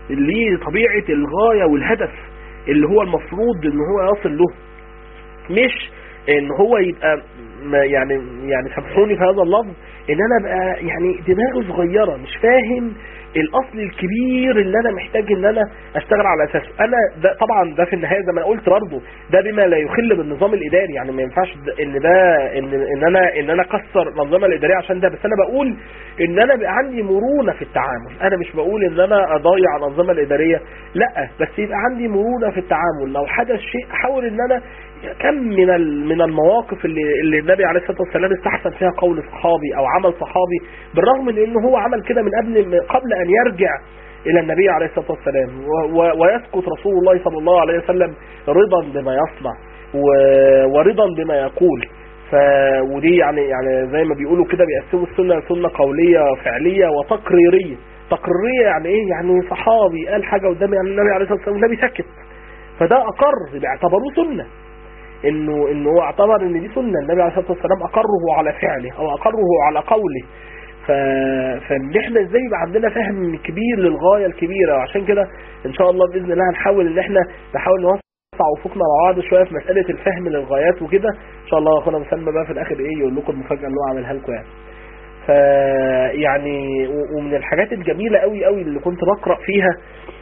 لطبيعة الغاية والهدف اللي هو المفروض ان هو يصل له مش ان هو يبقى ما يعني يعني سامحوني في هذا اللفظ ان انا ابقى يعني دماغي صغيره مش فاهم الاصل الكبير اللي انا محتاج ان انا اشتغل على اساسه انا ده طبعا ده في النهايه زي ما انا قلت برضه ده بما لا يخل بالنظام الاداري يعني ما ينفعش ده- ان ده ان ان انا ان انا اكسر الانظمه الاداريه عشان ده بس انا بقول ان انا بقى عندي مرونه في التعامل انا مش بقول ان انا اضيع الانظمه الاداريه لا بس يبقى عندي مرونه في التعامل لو حدث شيء احاول ان انا كم من ال- من المواقف اللي اللي النبي عليه الصلاه والسلام استحسن فيها قول صحابي او عمل صحابي بالرغم من انه هو عمل كده من قبل من قبل ان يرجع الى النبي عليه الصلاه والسلام و- و- ويسكت رسول الله صلى الله عليه وسلم رضا بما يصنع و- ورضا بما يقول ف ودي يعني يعني زي ما بيقولوا كده بيقسموا السنه سنه قوليه فعليه وتقريريه تقريريه يعني ايه يعني صحابي قال حاجه قدام النبي عليه الصلاه والسلام والنبي سكت فده اقر باعتبروه سنه انه انه هو اعتبر ان دي سنه النبي عليه الصلاه والسلام اقره على فعله او اقره على قوله ف... فان احنا ازاي يبقى عندنا فهم كبير للغايه الكبيره وعشان كده ان شاء الله باذن الله هنحاول ان احنا نحاول نوسع افقنا مع بعض شويه في مساله الفهم للغايات وكده ان شاء الله اخونا مسلمى بقى في الاخر ايه يقول لكم المفاجاه اللي هو عاملها لكم يعني ف يعني و- ومن الحاجات الجميله قوي قوي اللي كنت بقرا فيها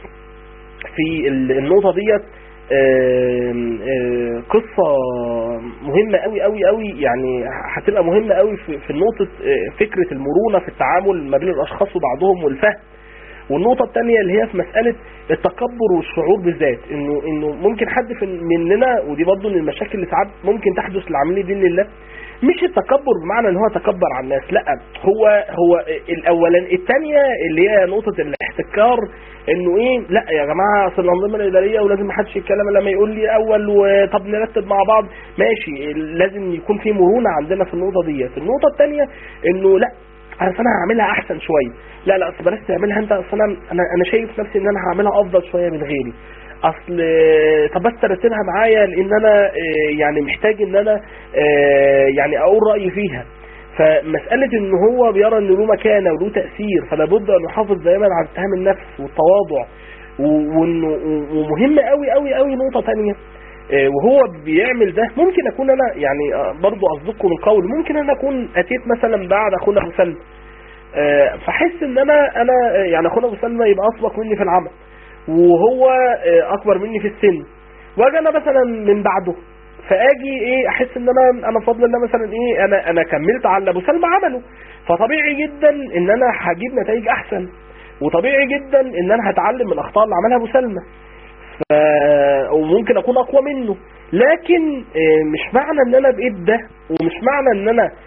في ال- النقطه ديت آم، آم، قصة مهمة قوي قوي قوي يعني هتبقى مهمة قوي في في نقطة آه، فكرة المرونة في التعامل ما بين الأشخاص وبعضهم والفهم والنقطة الثانية اللي هي في مسألة التكبر والشعور بالذات انه انه ممكن حد في مننا ودي برضه من المشاكل اللي ساعات ممكن تحدث لعاملين دين لله مش التكبر بمعنى ان هو تكبر على الناس لا هو هو الاولا الثانيه اللي هي نقطه الاحتكار انه ايه لا يا جماعه اصل الانظمه الاداريه ولازم ما حدش يتكلم إلا لما يقول لي اول وطب نرتب مع بعض ماشي لازم يكون في مرونه عندنا في النقطه ديت النقطه الثانيه انه لا انا أصل انا هعملها احسن شويه لا لا اصل بلاش تعملها انت اصل انا انا انا شايف نفسي ان انا هعملها افضل شويه من غيري اصل طب بس ترتبها معايا لان انا آه، يعني محتاج ان انا آه، يعني اقول رايي فيها فمسألة ان هو بيرى ان له مكانة وله تأثير فلا بد ان يحافظ دايما على اتهام النفس والتواضع و- وانه ومهم قوي قوي قوي نقطة تانية آه، وهو بيعمل ده ممكن اكون انا يعني آه، برضو اصدقكم القول ممكن انا اكون اتيت مثلا بعد اخونا ابو سلمى آه، فاحس ان انا انا آه، يعني اخونا ابو سلمى يبقى اسبق مني في العمل وهو آه، اكبر مني في السن واجي انا مثلا من بعده فاجي ايه احس ان انا انا بفضل الله مثلا ايه انا انا كملت على اللي ابو سلمى عمله فطبيعي جدا ان انا هجيب نتائج احسن وطبيعي جدا ان انا هتعلم من الاخطاء اللي عملها ابو سلمى ف... وممكن اكون اقوى منه لكن آه، مش معنى ان انا بقيت ده ومش معنى ان انا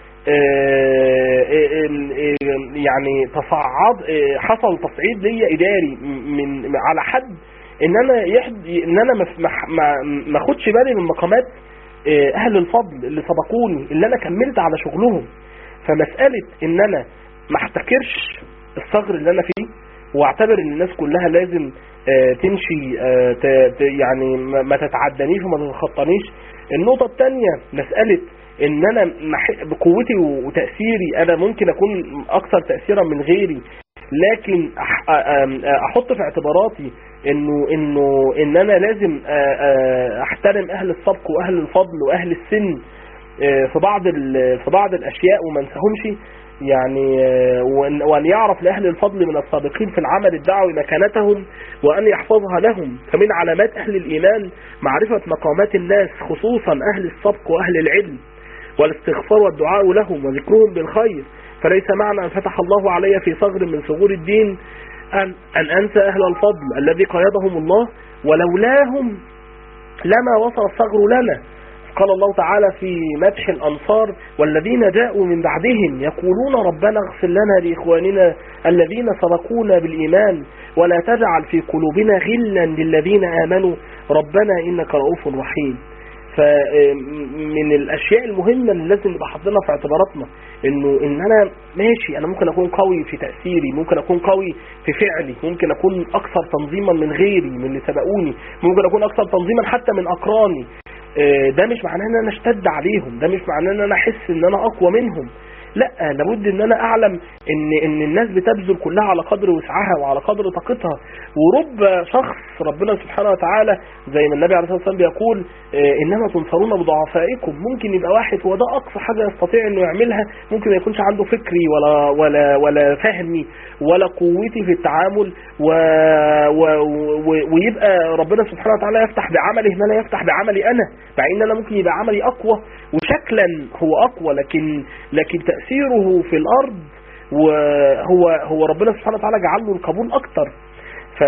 آه، آه، آه، يعني تصعد آه، حصل تصعيد ليا اداري من من- على حد ان انا يحد ان انا ما ما ما- ما اخدش بالي من مقامات آه، اهل الفضل اللي سبقوني اللي انا كملت على شغلهم فمساله ان انا ما احتكرش الثغر اللي انا فيه واعتبر ان الناس كلها لازم آه، تمشي آه، ت- ت- يعني ما ما تتعدانيش وما تتخطانيش النقطة الثانية مسألة ان انا مح- بقوتي وتأثيري انا ممكن اكون اكثر تأثيرا من غيري لكن أح- آم- احط في اعتباراتي انه انه ان انا لازم آه، آه، احترم اهل السبق واهل الفضل واهل السن آه، في بعض ال- في بعض الاشياء وما انساهمش يعني آه، وأن وأن يعرف لأهل الفضل من السابقين في العمل الدعوي مكانتهم وأن يحفظها لهم فمن علامات أهل الإيمان معرفة مقامات الناس خصوصا أهل السبق وأهل العلم والاستغفار والدعاء لهم وذكرهم بالخير فليس معنى أن فتح الله علي في ثغر من ثغور الدين أن, أن أنسى أهل الفضل الذي قيدهم الله ولولاهم لما وصل الثغر لنا قال الله تعالى في مدح الأنصار والذين جاءوا من بعدهم يقولون ربنا اغفر لنا لإخواننا الذين سبقونا بالإيمان ولا تجعل في قلوبنا غلا للذين آمنوا ربنا إنك رؤوف رحيم فمن الاشياء المهمه اللي لازم نبقى حاطينها في اعتباراتنا انه ان انا ماشي انا ممكن اكون قوي في تاثيري ممكن اكون قوي في فعلي ممكن اكون اكثر تنظيما من غيري من اللي سبقوني ممكن اكون اكثر تنظيما حتى من اقراني آه، ده مش معناه ان انا اشتد عليهم ده مش معناه ان انا احس ان انا اقوى منهم لا لابد ان انا اعلم ان ان الناس بتبذل كلها على قدر وسعها وعلى قدر طاقتها ورب شخص ربنا سبحانه وتعالى زي ما النبي عليه الصلاه والسلام بيقول آه، انما تنصرون بضعفائكم ممكن يبقى واحد هو ده اقصى حاجه يستطيع انه يعملها ممكن ما يكونش عنده فكري ولا ولا ولا فهمي ولا قوتي في التعامل و و و ويبقى ربنا سبحانه وتعالى يفتح بعمله ما لا يفتح بعملي انا مع ان انا ممكن يبقى عملي اقوى وشكلا هو اقوى لكن لكن تاثيره في الارض وهو هو ربنا سبحانه وتعالى جعل له القبول اكتر ف...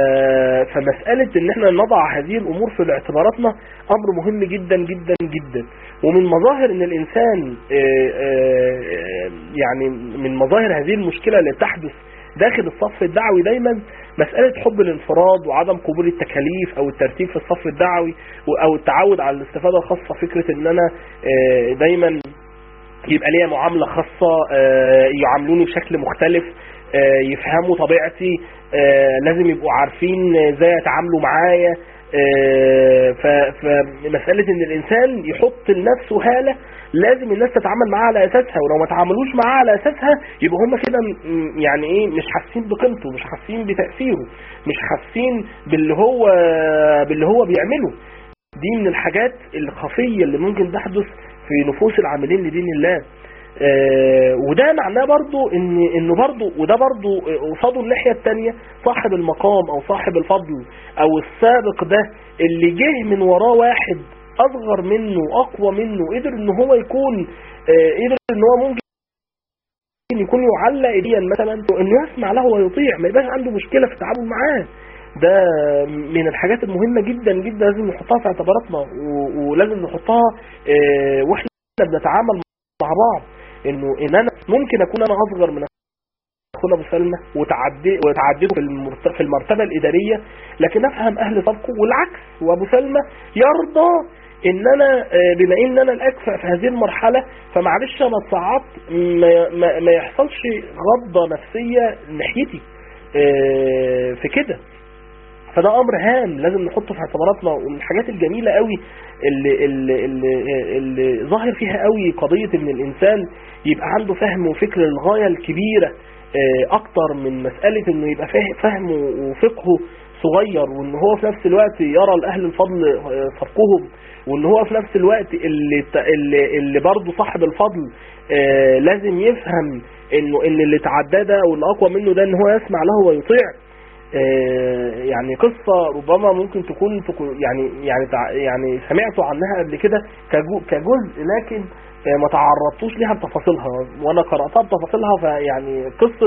فمسألة ان احنا نضع هذه الامور في اعتباراتنا امر مهم جدا جدا جدا ومن مظاهر ان الانسان آه، آه، يعني من مظاهر هذه المشكلة اللي تحدث داخل الصف الدعوي دايما مسألة حب الانفراد وعدم قبول التكاليف او الترتيب في الصف الدعوي او التعود على الاستفادة الخاصة فكرة ان انا آه، دايما يبقى ليا معاملة خاصة آه، يعاملوني بشكل مختلف آه، يفهموا طبيعتي آه، لازم يبقوا عارفين ازاي يتعاملوا معايا آه، ف- فمسألة ان الانسان يحط لنفسه هالة لازم الناس تتعامل معاها على اساسها ولو ما تعاملوش معاها على اساسها يبقى هم كده م- يعني ايه مش حاسين بقيمته مش حاسين بتأثيره مش حاسين باللي هو باللي هو بيعمله دي من الحاجات الخفية اللي ممكن تحدث في نفوس العاملين لدين الله آه، وده معناه برضو ان انه برضو وده برضو قصاده الناحيه الثانيه صاحب المقام او صاحب الفضل او السابق ده اللي جه من وراه واحد اصغر منه اقوى منه قدر ان هو يكون آه، قدر ان هو ممكن يكون يعلق ايديا مثلا انه يسمع له ويطيع ما يبقاش عنده مشكله في التعامل معاه ده من الحاجات المهمه جدا جدا لازم نحطها في اعتباراتنا و- ولازم نحطها آه، واحنا بنتعامل مع بعض انه ان انا ممكن اكون انا اصغر من اخونا ابو سلمى وتعدي وتعديته في المرت- في المرتبه الاداريه لكن افهم اهل سبقه والعكس وابو سلمى يرضى ان انا آه، بما ان انا الاكفأ في هذه المرحله فمعلش انا اتصعدت ما, ما, ما يحصلش غضه نفسيه ناحيتي آه، في كده فده امر هام لازم نحطه في اعتباراتنا ومن الحاجات الجميله قوي اللي اللي اللي, اللي ظاهر فيها قوي قضيه ان الانسان يبقى عنده فهم وفكر للغايه الكبيره آه، اكتر من مساله انه يبقى فاه- فهمه وفقهه صغير وان هو في نفس الوقت يرى الاهل الفضل آه، سبقهم وان هو في نفس الوقت اللي ت- اللي, اللي برضه صاحب الفضل آه، لازم يفهم انه ان اللي تعدى ده واللي اقوى منه ده ان هو يسمع له ويطيع آه، يعني قصة ربما ممكن تكون تكون- يعني يعني تع- يعني سمعتوا عنها قبل كده كجو- كجزء لكن آه، ما تعرضتوش ليها بتفاصيلها وانا قرأتها بتفاصيلها فيعني قصة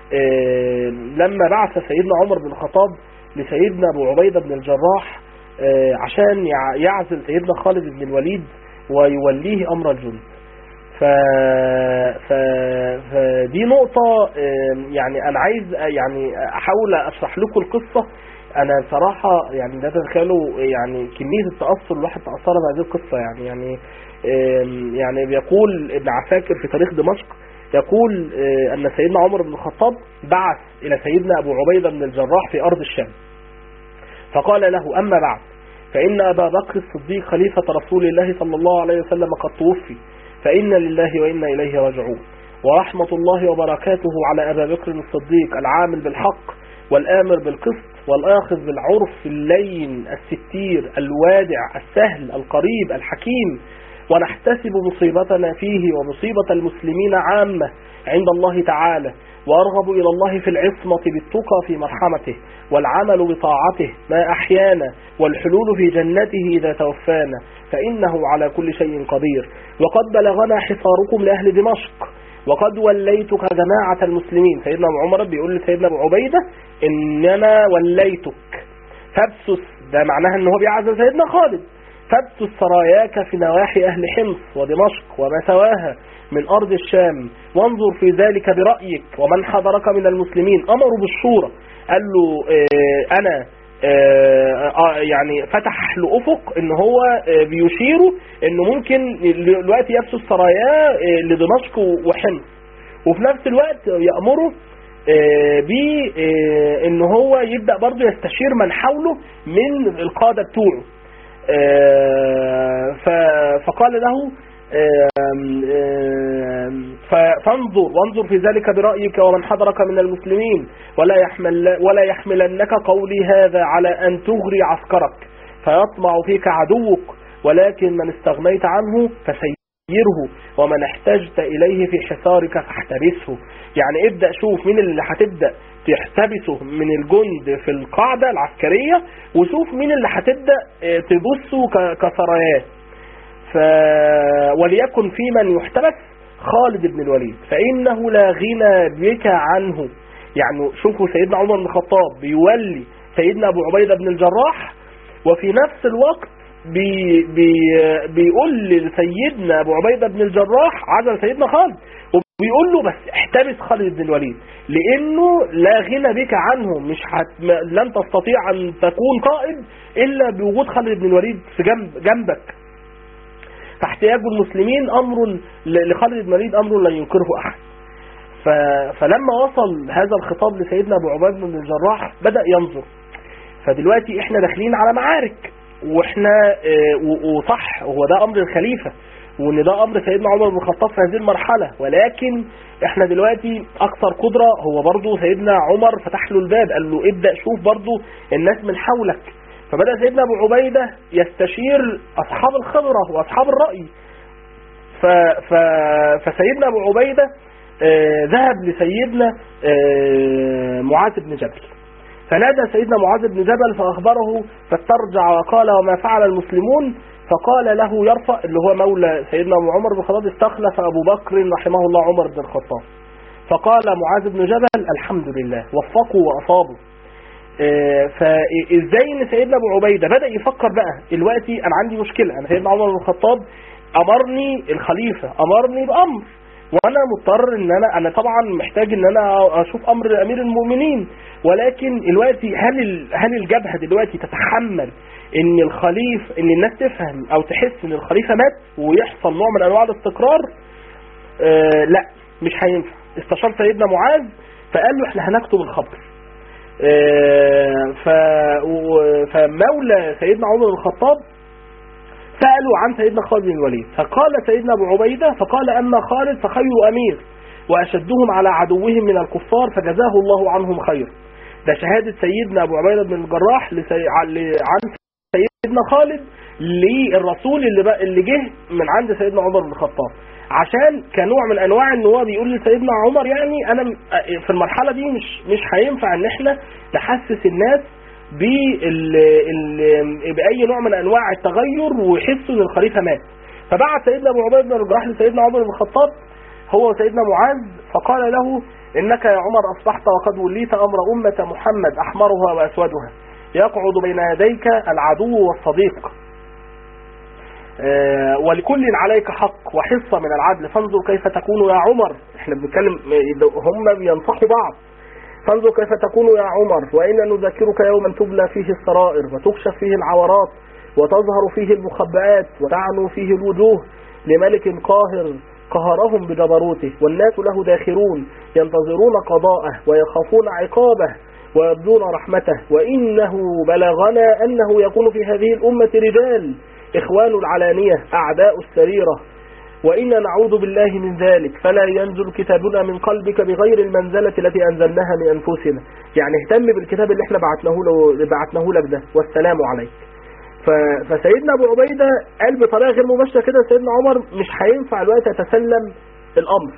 آه، لما بعث سيدنا عمر بن الخطاب لسيدنا ابو عبيدة بن الجراح آه، عشان يع- يعزل سيدنا خالد بن الوليد ويوليه امر الجند ف... ف... فدي نقطة آم، يعني أنا عايز آه، يعني أحاول أشرح لكم القصة أنا بصراحة يعني لا تتخيلوا يعني كمية التأثر الواحد تأثر بهذه القصة يعني يعني آم، يعني بيقول ابن عساكر في تاريخ دمشق يقول آه، أن سيدنا عمر بن الخطاب بعث إلى سيدنا أبو عبيدة بن الجراح في أرض الشام فقال له أما بعد فإن أبا بكر الصديق خليفة رسول الله صلى الله عليه وسلم قد توفي فإن لله وإنا إليه راجعون ورحمة الله وبركاته على أبا بكر الصديق العامل بالحق والآمر بالقسط والآخذ بالعرف اللين الستير الوادع السهل القريب الحكيم ونحتسب مصيبتنا فيه ومصيبة المسلمين عامة عند الله تعالى وأرغب إلى الله في العصمة بالتقى في مرحمته والعمل بطاعته ما أحيانا والحلول في جنته إذا توفانا فإنه على كل شيء قدير وقد بلغنا حصاركم لأهل دمشق وقد وليتك جماعة المسلمين سيدنا أبو عمر بيقول لسيدنا أبو عبيدة إن أنا وليتك فابسس ده معناها إن هو بيعزل سيدنا خالد فابسس سراياك في نواحي أهل حمص ودمشق وما سواها من أرض الشام وانظر في ذلك برأيك ومن حضرك من المسلمين أمروا بالشورى قال له آه أنا آه آه يعني فتح له افق ان هو آه بيشيره انه ممكن دلوقتي يبسط سراياه آه لدمشق وحمص وفي نفس الوقت يأمره ب ان هو يبدأ برضه يستشير من حوله من القادة بتوعه فقال له آم، آم، ف- فانظر وانظر في ذلك برأيك ومن حضرك من المسلمين ولا يحمل ولا يحملنك قولي هذا على أن تغري عسكرك فيطمع فيك عدوك ولكن من استغنيت عنه فسيره ومن احتجت إليه في حصارك فاحتبسه يعني ابدأ شوف مين اللي هتبدأ تحتبسه من الجند في القاعدة العسكرية وشوف مين اللي هتبدأ آه، تبصه ك- كسرايات ف... وليكن في من يحتبس خالد بن الوليد فإنه لا غنى بك عنه يعني شوفوا سيدنا عمر بن الخطاب بيولي سيدنا أبو عبيدة بن الجراح وفي نفس الوقت بي بي بيقول لسيدنا أبو عبيدة بن الجراح عزل سيدنا خالد وبيقول له بس احتبس خالد بن الوليد لأنه لا غنى بك عنه مش هت... لن تستطيع أن تكون قائد إلا بوجود خالد بن الوليد في جنب جنبك فاحتياج المسلمين امر ل- لخالد بن الوليد امر لا ينكره احد ف... فلما وصل هذا الخطاب لسيدنا ابو عبيده بن الجراح بدا ينظر فدلوقتي احنا داخلين على معارك واحنا اه، و- وصح هو ده امر الخليفه وان ده امر سيدنا عمر بن الخطاب في هذه المرحله ولكن احنا دلوقتي اكثر قدره هو برضو سيدنا عمر فتح له الباب قال له ابدا شوف برضو الناس من حولك فبدأ سيدنا أبو عبيدة يستشير أصحاب الخبرة وأصحاب الرأي ف ف فسيدنا أبو عبيدة آه، ذهب لسيدنا آه، معاذ بن جبل فنادى سيدنا معاذ بن جبل فأخبره فاسترجع وقال وما فعل المسلمون فقال له يرفع اللي هو مولى سيدنا أبو عمر بن الخطاب استخلف أبو بكر رحمه الله عمر بن الخطاب فقال معاذ بن جبل الحمد لله وفقوا وأصابوا آه، فازاي ان سيدنا ابو عبيده بدا يفكر بقى دلوقتي انا عندي مشكله انا سيدنا عمر بن الخطاب امرني الخليفه امرني بامر وانا مضطر ان انا انا طبعا محتاج ان انا اشوف امر امير المؤمنين ولكن دلوقتي هل ال- هل الجبهه دلوقتي تتحمل ان الخليف ان الناس تفهم او تحس ان الخليفه مات ويحصل نوع من انواع الاستقرار آه لا مش هينفع استشار سيدنا معاذ فقال له احنا هنكتب الخبر آه، ف و- فمولى سيدنا عمر بن الخطاب سألوا عن سيدنا خالد بن الوليد فقال سيدنا أبو عبيدة فقال أما خالد فخير أمير وأشدهم على عدوهم من الكفار فجزاه الله عنهم خير ده شهادة سيدنا أبو عبيدة بن الجراح لسي... عن عن سيدنا خالد للرسول اللي بقى اللي جه من عند سيدنا عمر بن الخطاب عشان كنوع من انواع ان هو بيقول لسيدنا عمر يعني انا م- في المرحله دي مش مش هينفع ان احنا نحسس الناس بال ال- باي نوع من انواع التغير ويحسوا ان الخليفه مات فبعت سيدنا ابو عبيده بن الجراح لسيدنا عمر بن الخطاب هو وسيدنا معاذ فقال له انك يا عمر اصبحت وقد وليت امر امه محمد احمرها واسودها يقعد بين يديك العدو والصديق آه، ولكل عليك حق وحصة من العدل فانظر كيف تكون يا عمر احنا بنتكلم هم بينصحوا بعض فانظر كيف تكون يا عمر وإن نذكرك يوما تبلى فيه السرائر وتكشف فيه العورات وتظهر فيه المخبئات وتعنو فيه الوجوه لملك قاهر قهرهم بجبروته والناس له داخرون ينتظرون قضاءه ويخافون عقابه ويرجون رحمته وإنه بلغنا أنه يكون في هذه الأمة رجال إخوان العلانية أعداء السريرة وإنا نعوذ بالله من ذلك فلا ينزل كتابنا من قلبك بغير المنزلة التي أنزلناها من أنفسنا يعني اهتم بالكتاب اللي احنا بعتناه له بعتناه لك ده والسلام عليك ف- فسيدنا أبو عبيدة قال بطريقة غير مباشرة كده سيدنا عمر مش هينفع الوقت يتسلم الأمر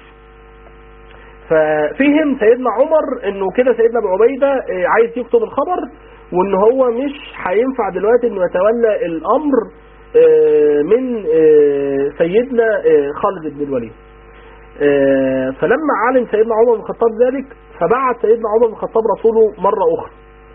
ففهم سيدنا عمر انه كده سيدنا ابو عبيده آه، عايز يكتب الخبر وان هو مش هينفع دلوقتي انه يتولى الامر آه، من آه، سيدنا آه، خالد بن الوليد آه، فلما علم سيدنا عمر بن الخطاب ذلك فبعت سيدنا عمر بن الخطاب رسوله مرة أخرى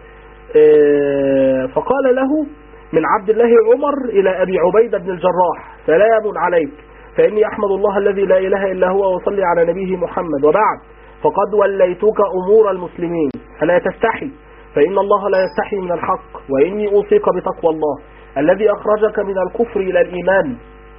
آه، فقال له من عبد الله عمر إلى أبي عبيدة بن الجراح سلام عليك فإني أحمد الله الذي لا إله إلا هو وصلي على نبيه محمد وبعد فقد وليتك أمور المسلمين فلا تستحي فإن الله لا يستحي من الحق وإني أوصيك بتقوى الله الذي أخرجك من الكفر إلى الإيمان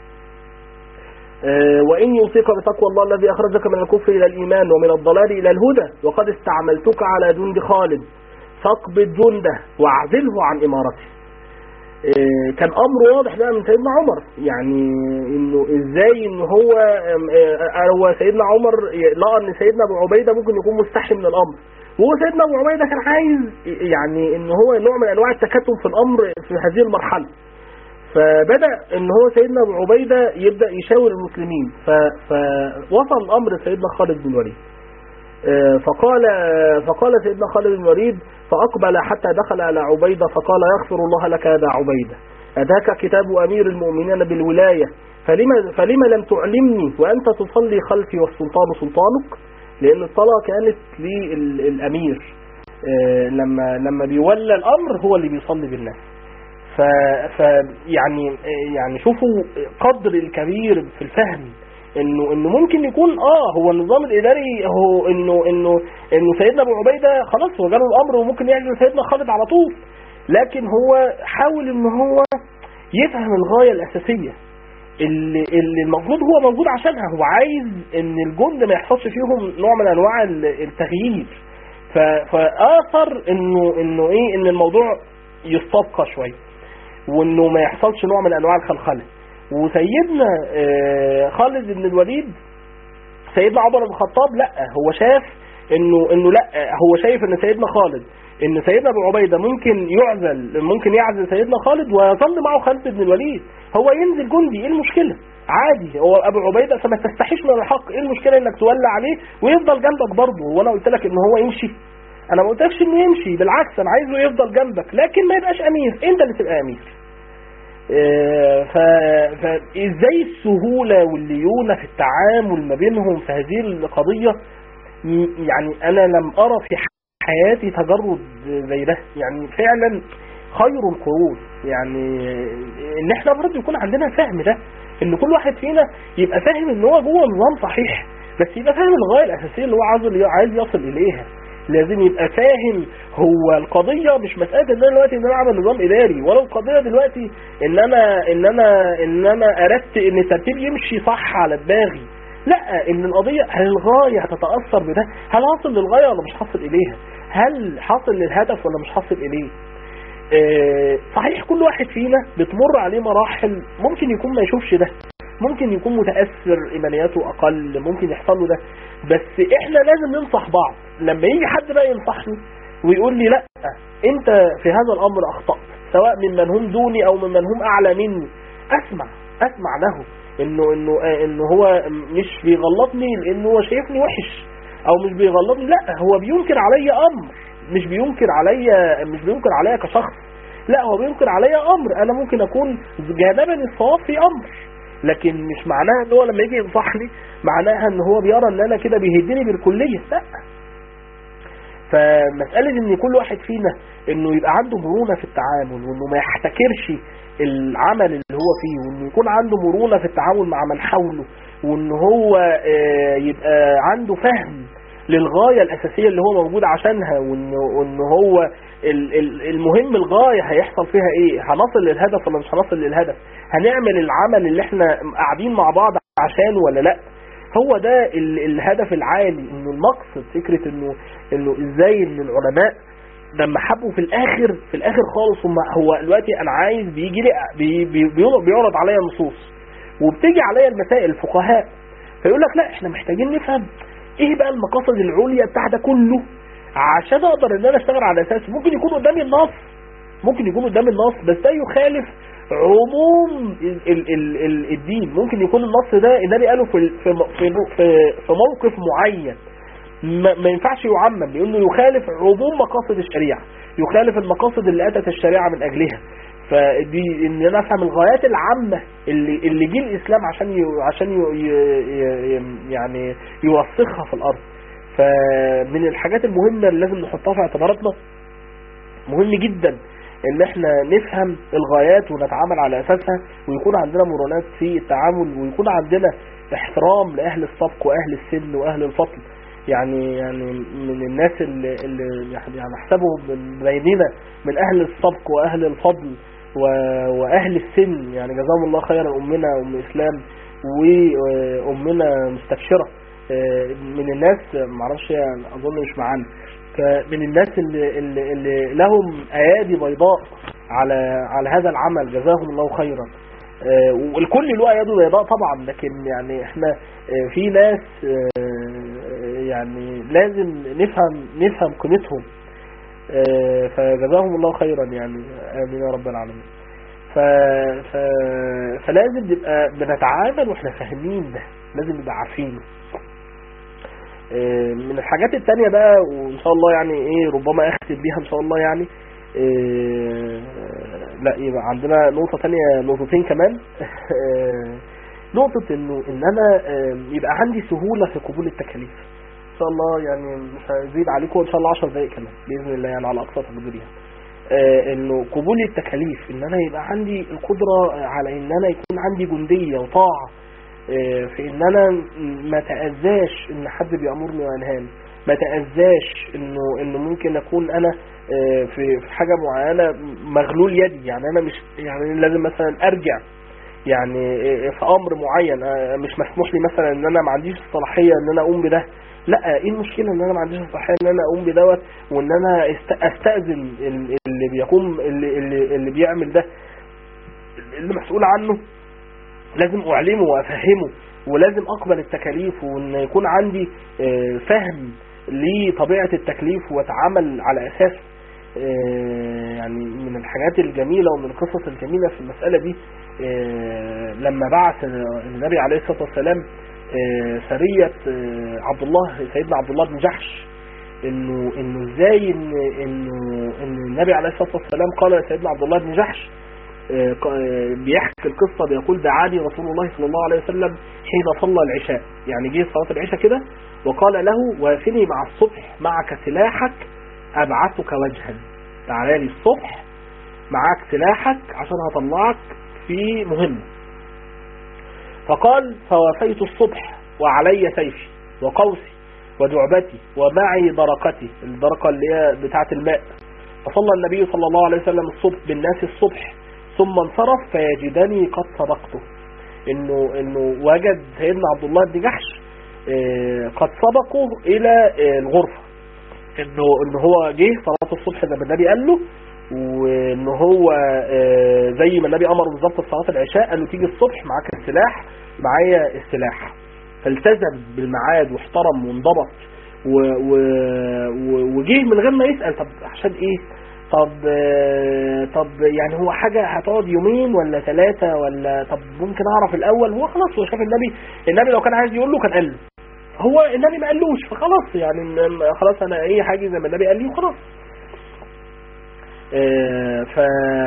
آه، وإني أوصيك بتقوى الله الذي أخرجك من الكفر إلى الإيمان ومن الضلال إلى الهدى وقد استعملتك على جند خالد فاقبض جنده واعزله عن إمارته آه، كان امر واضح بقى من سيدنا عمر يعني انه ازاي ان هو آم، آه، هو سيدنا عمر لقى ان سيدنا ابو عبيده ممكن يكون مستحي من الامر وهو سيدنا ابو عبيده كان عايز يعني ان هو نوع من انواع التكتم في الامر في هذه المرحله فبدا ان هو سيدنا ابو عبيده يبدا يشاور المسلمين ف- فوصل الامر لسيدنا خالد بن الوليد آه، فقال فقال سيدنا خالد بن الوليد فأقبل حتى دخل على عبيدة فقال يغفر الله لك يا أبا عبيدة أتاك كتاب أمير المؤمنين بالولاية فلما, فلما لم تعلمني وأنت تصلي خلفي والسلطان سلطانك لأن الصلاة كانت للأمير آه، لما لما بيولى الأمر هو اللي بيصلي بالناس ف, ف يعني يعني شوفوا قدر الكبير في الفهم انه انه ممكن يكون اه هو النظام الاداري هو انه انه انه سيدنا ابو عبيده خلاص هو جاله الامر وممكن يعزل سيدنا خالد على طول لكن هو حاول ان هو يفهم الغايه الاساسيه اللي, اللي المفروض هو موجود عشانها هو عايز ان الجند ما يحصلش فيهم نوع من انواع ال- التغيير ف- فاثر انه انه ايه ان الموضوع يستبقى شويه وانه ما يحصلش نوع من انواع الخلخله وسيدنا آه، خالد بن الوليد سيدنا عمر بن الخطاب لا هو شاف انه انه لا هو شايف ان سيدنا خالد ان سيدنا ابو عبيده ممكن يعزل ممكن يعزل سيدنا خالد ويظل معه خالد بن الوليد هو ينزل جندي ايه المشكله عادي هو ابو عبيده فما تستحيش من الحق ايه المشكله انك تولى عليه ويفضل جنبك برضه وانا قلت لك ان هو يمشي انا ما قلتلكش انه يمشي بالعكس انا عايزه يفضل جنبك لكن ما يبقاش امير انت اللي تبقى امير آه، ف... فازاي السهولة والليونة في التعامل ما بينهم في هذه القضية م- يعني انا لم ارى في حياتي تجرد زي ده يعني فعلا خير القرون يعني ان احنا برضه يكون عندنا فهم ده ان كل واحد فينا يبقى فاهم ان هو جوه نظام صحيح بس يبقى فاهم الغاية الاساسية اللي هو عايز عايز يصل اليها لازم يبقى فاهم هو القضية مش مسألة ان انا دلوقتي ان انا اعمل نظام اداري ولا القضية دلوقتي ان انا ان انا ان انا اردت ان الترتيب يمشي صح على دماغي لا ان القضية هل الغاية هتتأثر بده هل هصل للغاية ولا مش هصل اليها هل حاصل للهدف ولا مش حاصل اليه آه، صحيح كل واحد فينا بتمر عليه مراحل ممكن يكون ما يشوفش ده ممكن يكون متأثر إيمانياته أقل ممكن يحصل له ده بس إحنا لازم ننصح بعض لما يجي حد بقى ينصحني ويقول لي لا أنت في هذا الأمر أخطأت سواء ممن هم دوني أو ممن هم أعلى مني أسمع أسمع له إنه إنه آه، إنه هو مش بيغلطني لأنه هو شايفني وحش أو مش بيغلطني لا هو بينكر عليا أمر مش بينكر عليا مش بينكر عليا كشخص لا هو بينكر عليا امر انا ممكن اكون جانبني الصواب في امر لكن مش معناها ان هو لما يجي ينصحني معناها ان هو بيرى ان انا كده بيهدني بالكليه لا فمسألة ان كل واحد فينا انه يبقى عنده مرونة في التعامل وانه ما يحتكرش العمل اللي هو فيه وانه يكون عنده مرونة في التعامل مع من حوله وان هو آه، يبقى عنده فهم للغاية الأساسية اللي هو موجود عشانها وإن, وإن هو ال- ال- المهم الغاية هيحصل فيها إيه هنصل للهدف ولا مش هنصل للهدف هنعمل العمل اللي احنا قاعدين مع بعض عشانه ولا لا هو ده ال- الهدف العالي انه المقصد فكرة انه انه ازاي ان العلماء لما حبوا في الاخر في الاخر خالص هم هو دلوقتي انا عايز بيجي لي بي بي بيعرض بيعرض عليا نصوص وبتيجي عليا المسائل الفقهاء فيقول لك لا احنا محتاجين نفهم ايه بقى المقاصد العليا بتاع ده كله عشان اقدر ان انا اشتغل على اساس ممكن يكون قدامي النص ممكن يكون قدامي النص بس ده يخالف عموم ال ال ال ال الدين ممكن يكون النص ده النبي قاله في في في, في, في موقف معين ما, ما ينفعش يعمم لانه يخالف عموم مقاصد الشريعه يخالف المقاصد اللي اتت الشريعه من اجلها فدي ان انا افهم الغايات العامه اللي اللي جه الاسلام عشان ي... عشان ي... ي... ي... يعني يوثقها في الارض فمن الحاجات المهمه اللي لازم نحطها في اعتباراتنا مهم جدا ان احنا نفهم الغايات ونتعامل على اساسها ويكون عندنا مرونات في التعامل ويكون عندنا احترام لاهل السبق واهل السن واهل الفضل يعني يعني من الناس اللي, اللي يعني احسبهم من بيننا من اهل السبق واهل الفضل و- واهل السن يعني جزاهم الله خيرا امنا ام اسلام وامنا مستبشره آه، من الناس معرفش يعني اظن مش معانا فمن الناس اللي, اللي, اللي لهم ايادي بيضاء على على هذا العمل جزاهم الله خيرا آه، والكل له يده بيضاء طبعا لكن يعني احنا آه، في ناس آه، يعني لازم نفهم نفهم قيمتهم آه، فجزاهم الله خيرا يعني امين يا رب العالمين ف... ف... فلازم نبقى بنتعامل واحنا فاهمين ده لازم نبقى عارفينه آه، من الحاجات التانية بقى وان شاء الله يعني ايه ربما اختم بيها ان شاء الله يعني آه، لا يبقى عندنا نقطة تانية نقطتين كمان آه، نقطة انه ان انا آه، يبقى عندي سهولة في قبول التكاليف ان شاء الله يعني مش هزيد عليكم ان شاء الله 10 دقايق كمان باذن الله يعني على اقصى تقدير يعني آه، انه قبول التكاليف ان انا يبقى عندي القدرة على ان انا يكون عندي جندية وطاعة آه، في ان انا ما تأذاش ان حد بيأمرني وينهاني ما تأذاش انه انه ممكن اكون انا آه، في في حاجة معينة مغلول يدي يعني انا مش يعني لازم مثلا ارجع يعني آه، في امر معين آه، مش مسموح لي مثلا ان انا ما عنديش الصلاحية ان انا اقوم بده لا ايه المشكلة ان انا ما عنديش الصلاحية ان انا اقوم بدوت وان انا است- استأذن ال- اللي بيقوم اللي, اللي, اللي بيعمل ده اللي مسؤول عنه لازم اعلمه وافهمه ولازم اقبل التكاليف وان يكون عندي آه، فهم لطبيعة التكليف واتعامل على اساس آه، يعني من الحاجات الجميلة ومن القصص الجميلة في المسألة دي آه، لما بعث النبي عليه الصلاة والسلام آه، سرية آه، عبد الله سيدنا عبد الله بن جحش انه انه ازاي ان انه ان النبي عليه الصلاه والسلام قال لسيدنا عبد الله بن جحش آه، ق- آه، بيحكي القصة بيقول دعاني رسول الله صلى الله عليه وسلم حين صلى العشاء يعني جه صلاة العشاء كده وقال له وافني مع الصبح معك سلاحك أبعثك وجها تعالى لي الصبح معاك سلاحك عشان هطلعك في مهمة فقال فوافيت الصبح وعلي سيفي وقوسي ودعبتي ومعي درقتي الدرقة اللي هي بتاعة الماء فصلى النبي صلى الله عليه وسلم الصبح بالناس الصبح ثم انصرف فيجدني قد سبقته انه انه وجد سيدنا عبد الله بن جحش آه، قد سبقه الى آه، الغرفة انه ان هو جه صلاة الصبح زي ما النبي قال له وان هو آه، زي ما النبي امره بالظبط في صلاة العشاء قال له تيجي الصبح معاك السلاح معايا السلاح فالتزم بالميعاد واحترم وانضبط و... و... و... وجه من غير ما يسأل طب عشان ايه طب آه، طب يعني هو حاجة هتقعد يومين ولا ثلاثة ولا طب ممكن اعرف الاول هو خلاص هو شاف النبي النبي لو كان عايز يقول له كان قال له هو النبي ما قالوش فخلاص يعني م- خلاص انا اي حاجة زي ما النبي قال لي وخلاص آه، ف...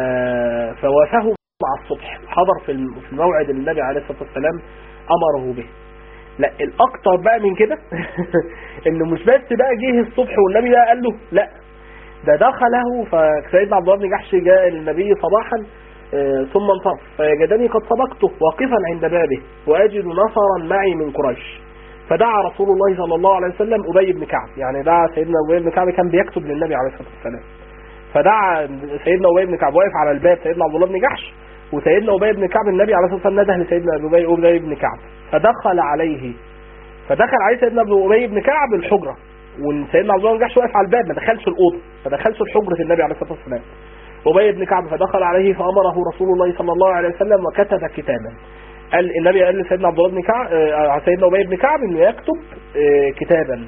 فوافه مع الصبح حضر في الم- في الموعد اللي النبي عليه الصلاة والسلام امره به لا الاكتر بقى من كده انه مش بس بقى جه الصبح والنبي بقى قال له لا ده دخله فسيدنا عبد الله بن جحش جاء للنبي صباحا آه، ثم انصرف فجدني قد سبقته واقفا عند بابه واجد نصرا معي من قريش فدعا رسول الله صلى الله عليه وسلم ابي بن كعب يعني دعا سيدنا ابي بن كعب كان بيكتب للنبي عليه الصلاه والسلام فدعا سيدنا ابي بن كعب واقف على الباب سيدنا عبد الله بن جحش وسيدنا ابي بن كعب النبي عليه الصلاه والسلام نده لسيدنا ابي ابي بن كعب فدخل عليه فدخل عليه سيدنا ابي بن كعب الحجره وسيدنا عبد الله بن جحش واقف على الباب ما دخلش الاوضه ما دخلش الحجره النبي عليه الصلاه والسلام ابي بن كعب فدخل عليه فامره رسول الله صلى الله عليه وسلم وكتب كتابا قال النبي قال لسيدنا عبد الله بن كعب آه، سيدنا ابي بن كعب انه يكتب آه، كتابا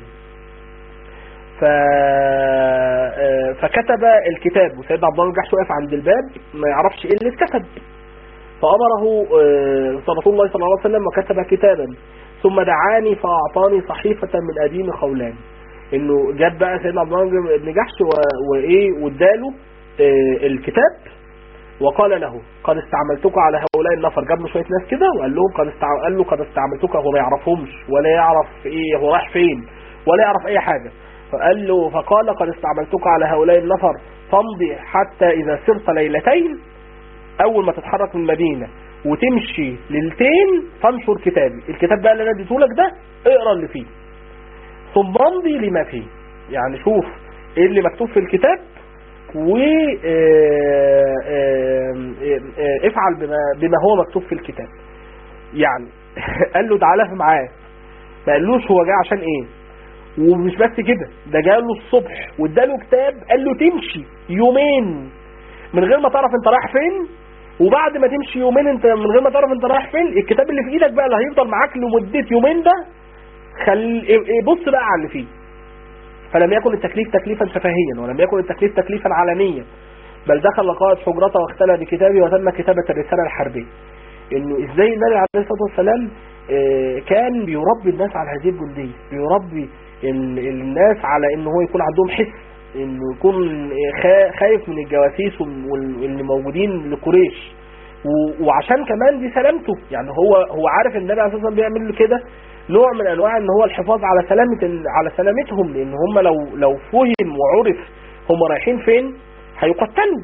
ف آه، فكتب الكتاب وسيدنا عبد الله بن جحش واقف عند الباب ما يعرفش ايه اللي اتكتب فامره آه، رسول الله صلى الله عليه وسلم وكتب كتابا ثم دعاني فاعطاني صحيفه من اديم خولان انه جاب بقى سيدنا عبد الله بن جحش و- وايه واداله آه، الكتاب وقال له قد استعملتك على هؤلاء النفر جاب له شويه ناس كده وقال لهم قد استع... قال له قد استعملتك هو ما يعرفهمش ولا يعرف ايه هو رايح فين ولا يعرف اي حاجه فقال له فقال قد استعملتك على هؤلاء النفر فامضي حتى اذا سرت ليلتين اول ما تتحرك من المدينه وتمشي ليلتين تنشر كتابي الكتاب بقى اللي انا اديته لك ده اقرا اللي فيه ثم امضي لما فيه يعني شوف ايه اللي مكتوب في الكتاب و آه، آه، آه، افعل بما, بما هو مكتوب في الكتاب يعني قال له تعالى معاه ما قالوش هو جاي عشان ايه ومش بس كده ده جاله الصبح واداله كتاب قال له تمشي يومين من غير ما تعرف انت رايح فين وبعد ما تمشي يومين انت من غير ما تعرف انت رايح فين الكتاب اللي في ايدك بقى اللي هيفضل معاك لمدة يومين ده خل بص بقى على اللي فيه فلم يكن التكليف تكليفا شفهيا ولم يكن التكليف تكليفا علنيا بل دخل قائد حجرته واختلى بكتابه وتم كتابة الرسالة الحربية انه ازاي النبي عليه الصلاة والسلام اه كان بيربي الناس على هذه الجندية بيربي ال- الناس على ان هو يكون عندهم حس انه يكون خا- خايف من الجواسيس وال- واللي موجودين لقريش و- وعشان كمان دي سلامته يعني هو هو عارف ان النبي عليه الصلاه والسلام بيعمل له كده نوع من انواع ان هو الحفاظ على سلامه ال- على سلامتهم لان هم لو لو فهم وعرف هم رايحين فين هيقتلوا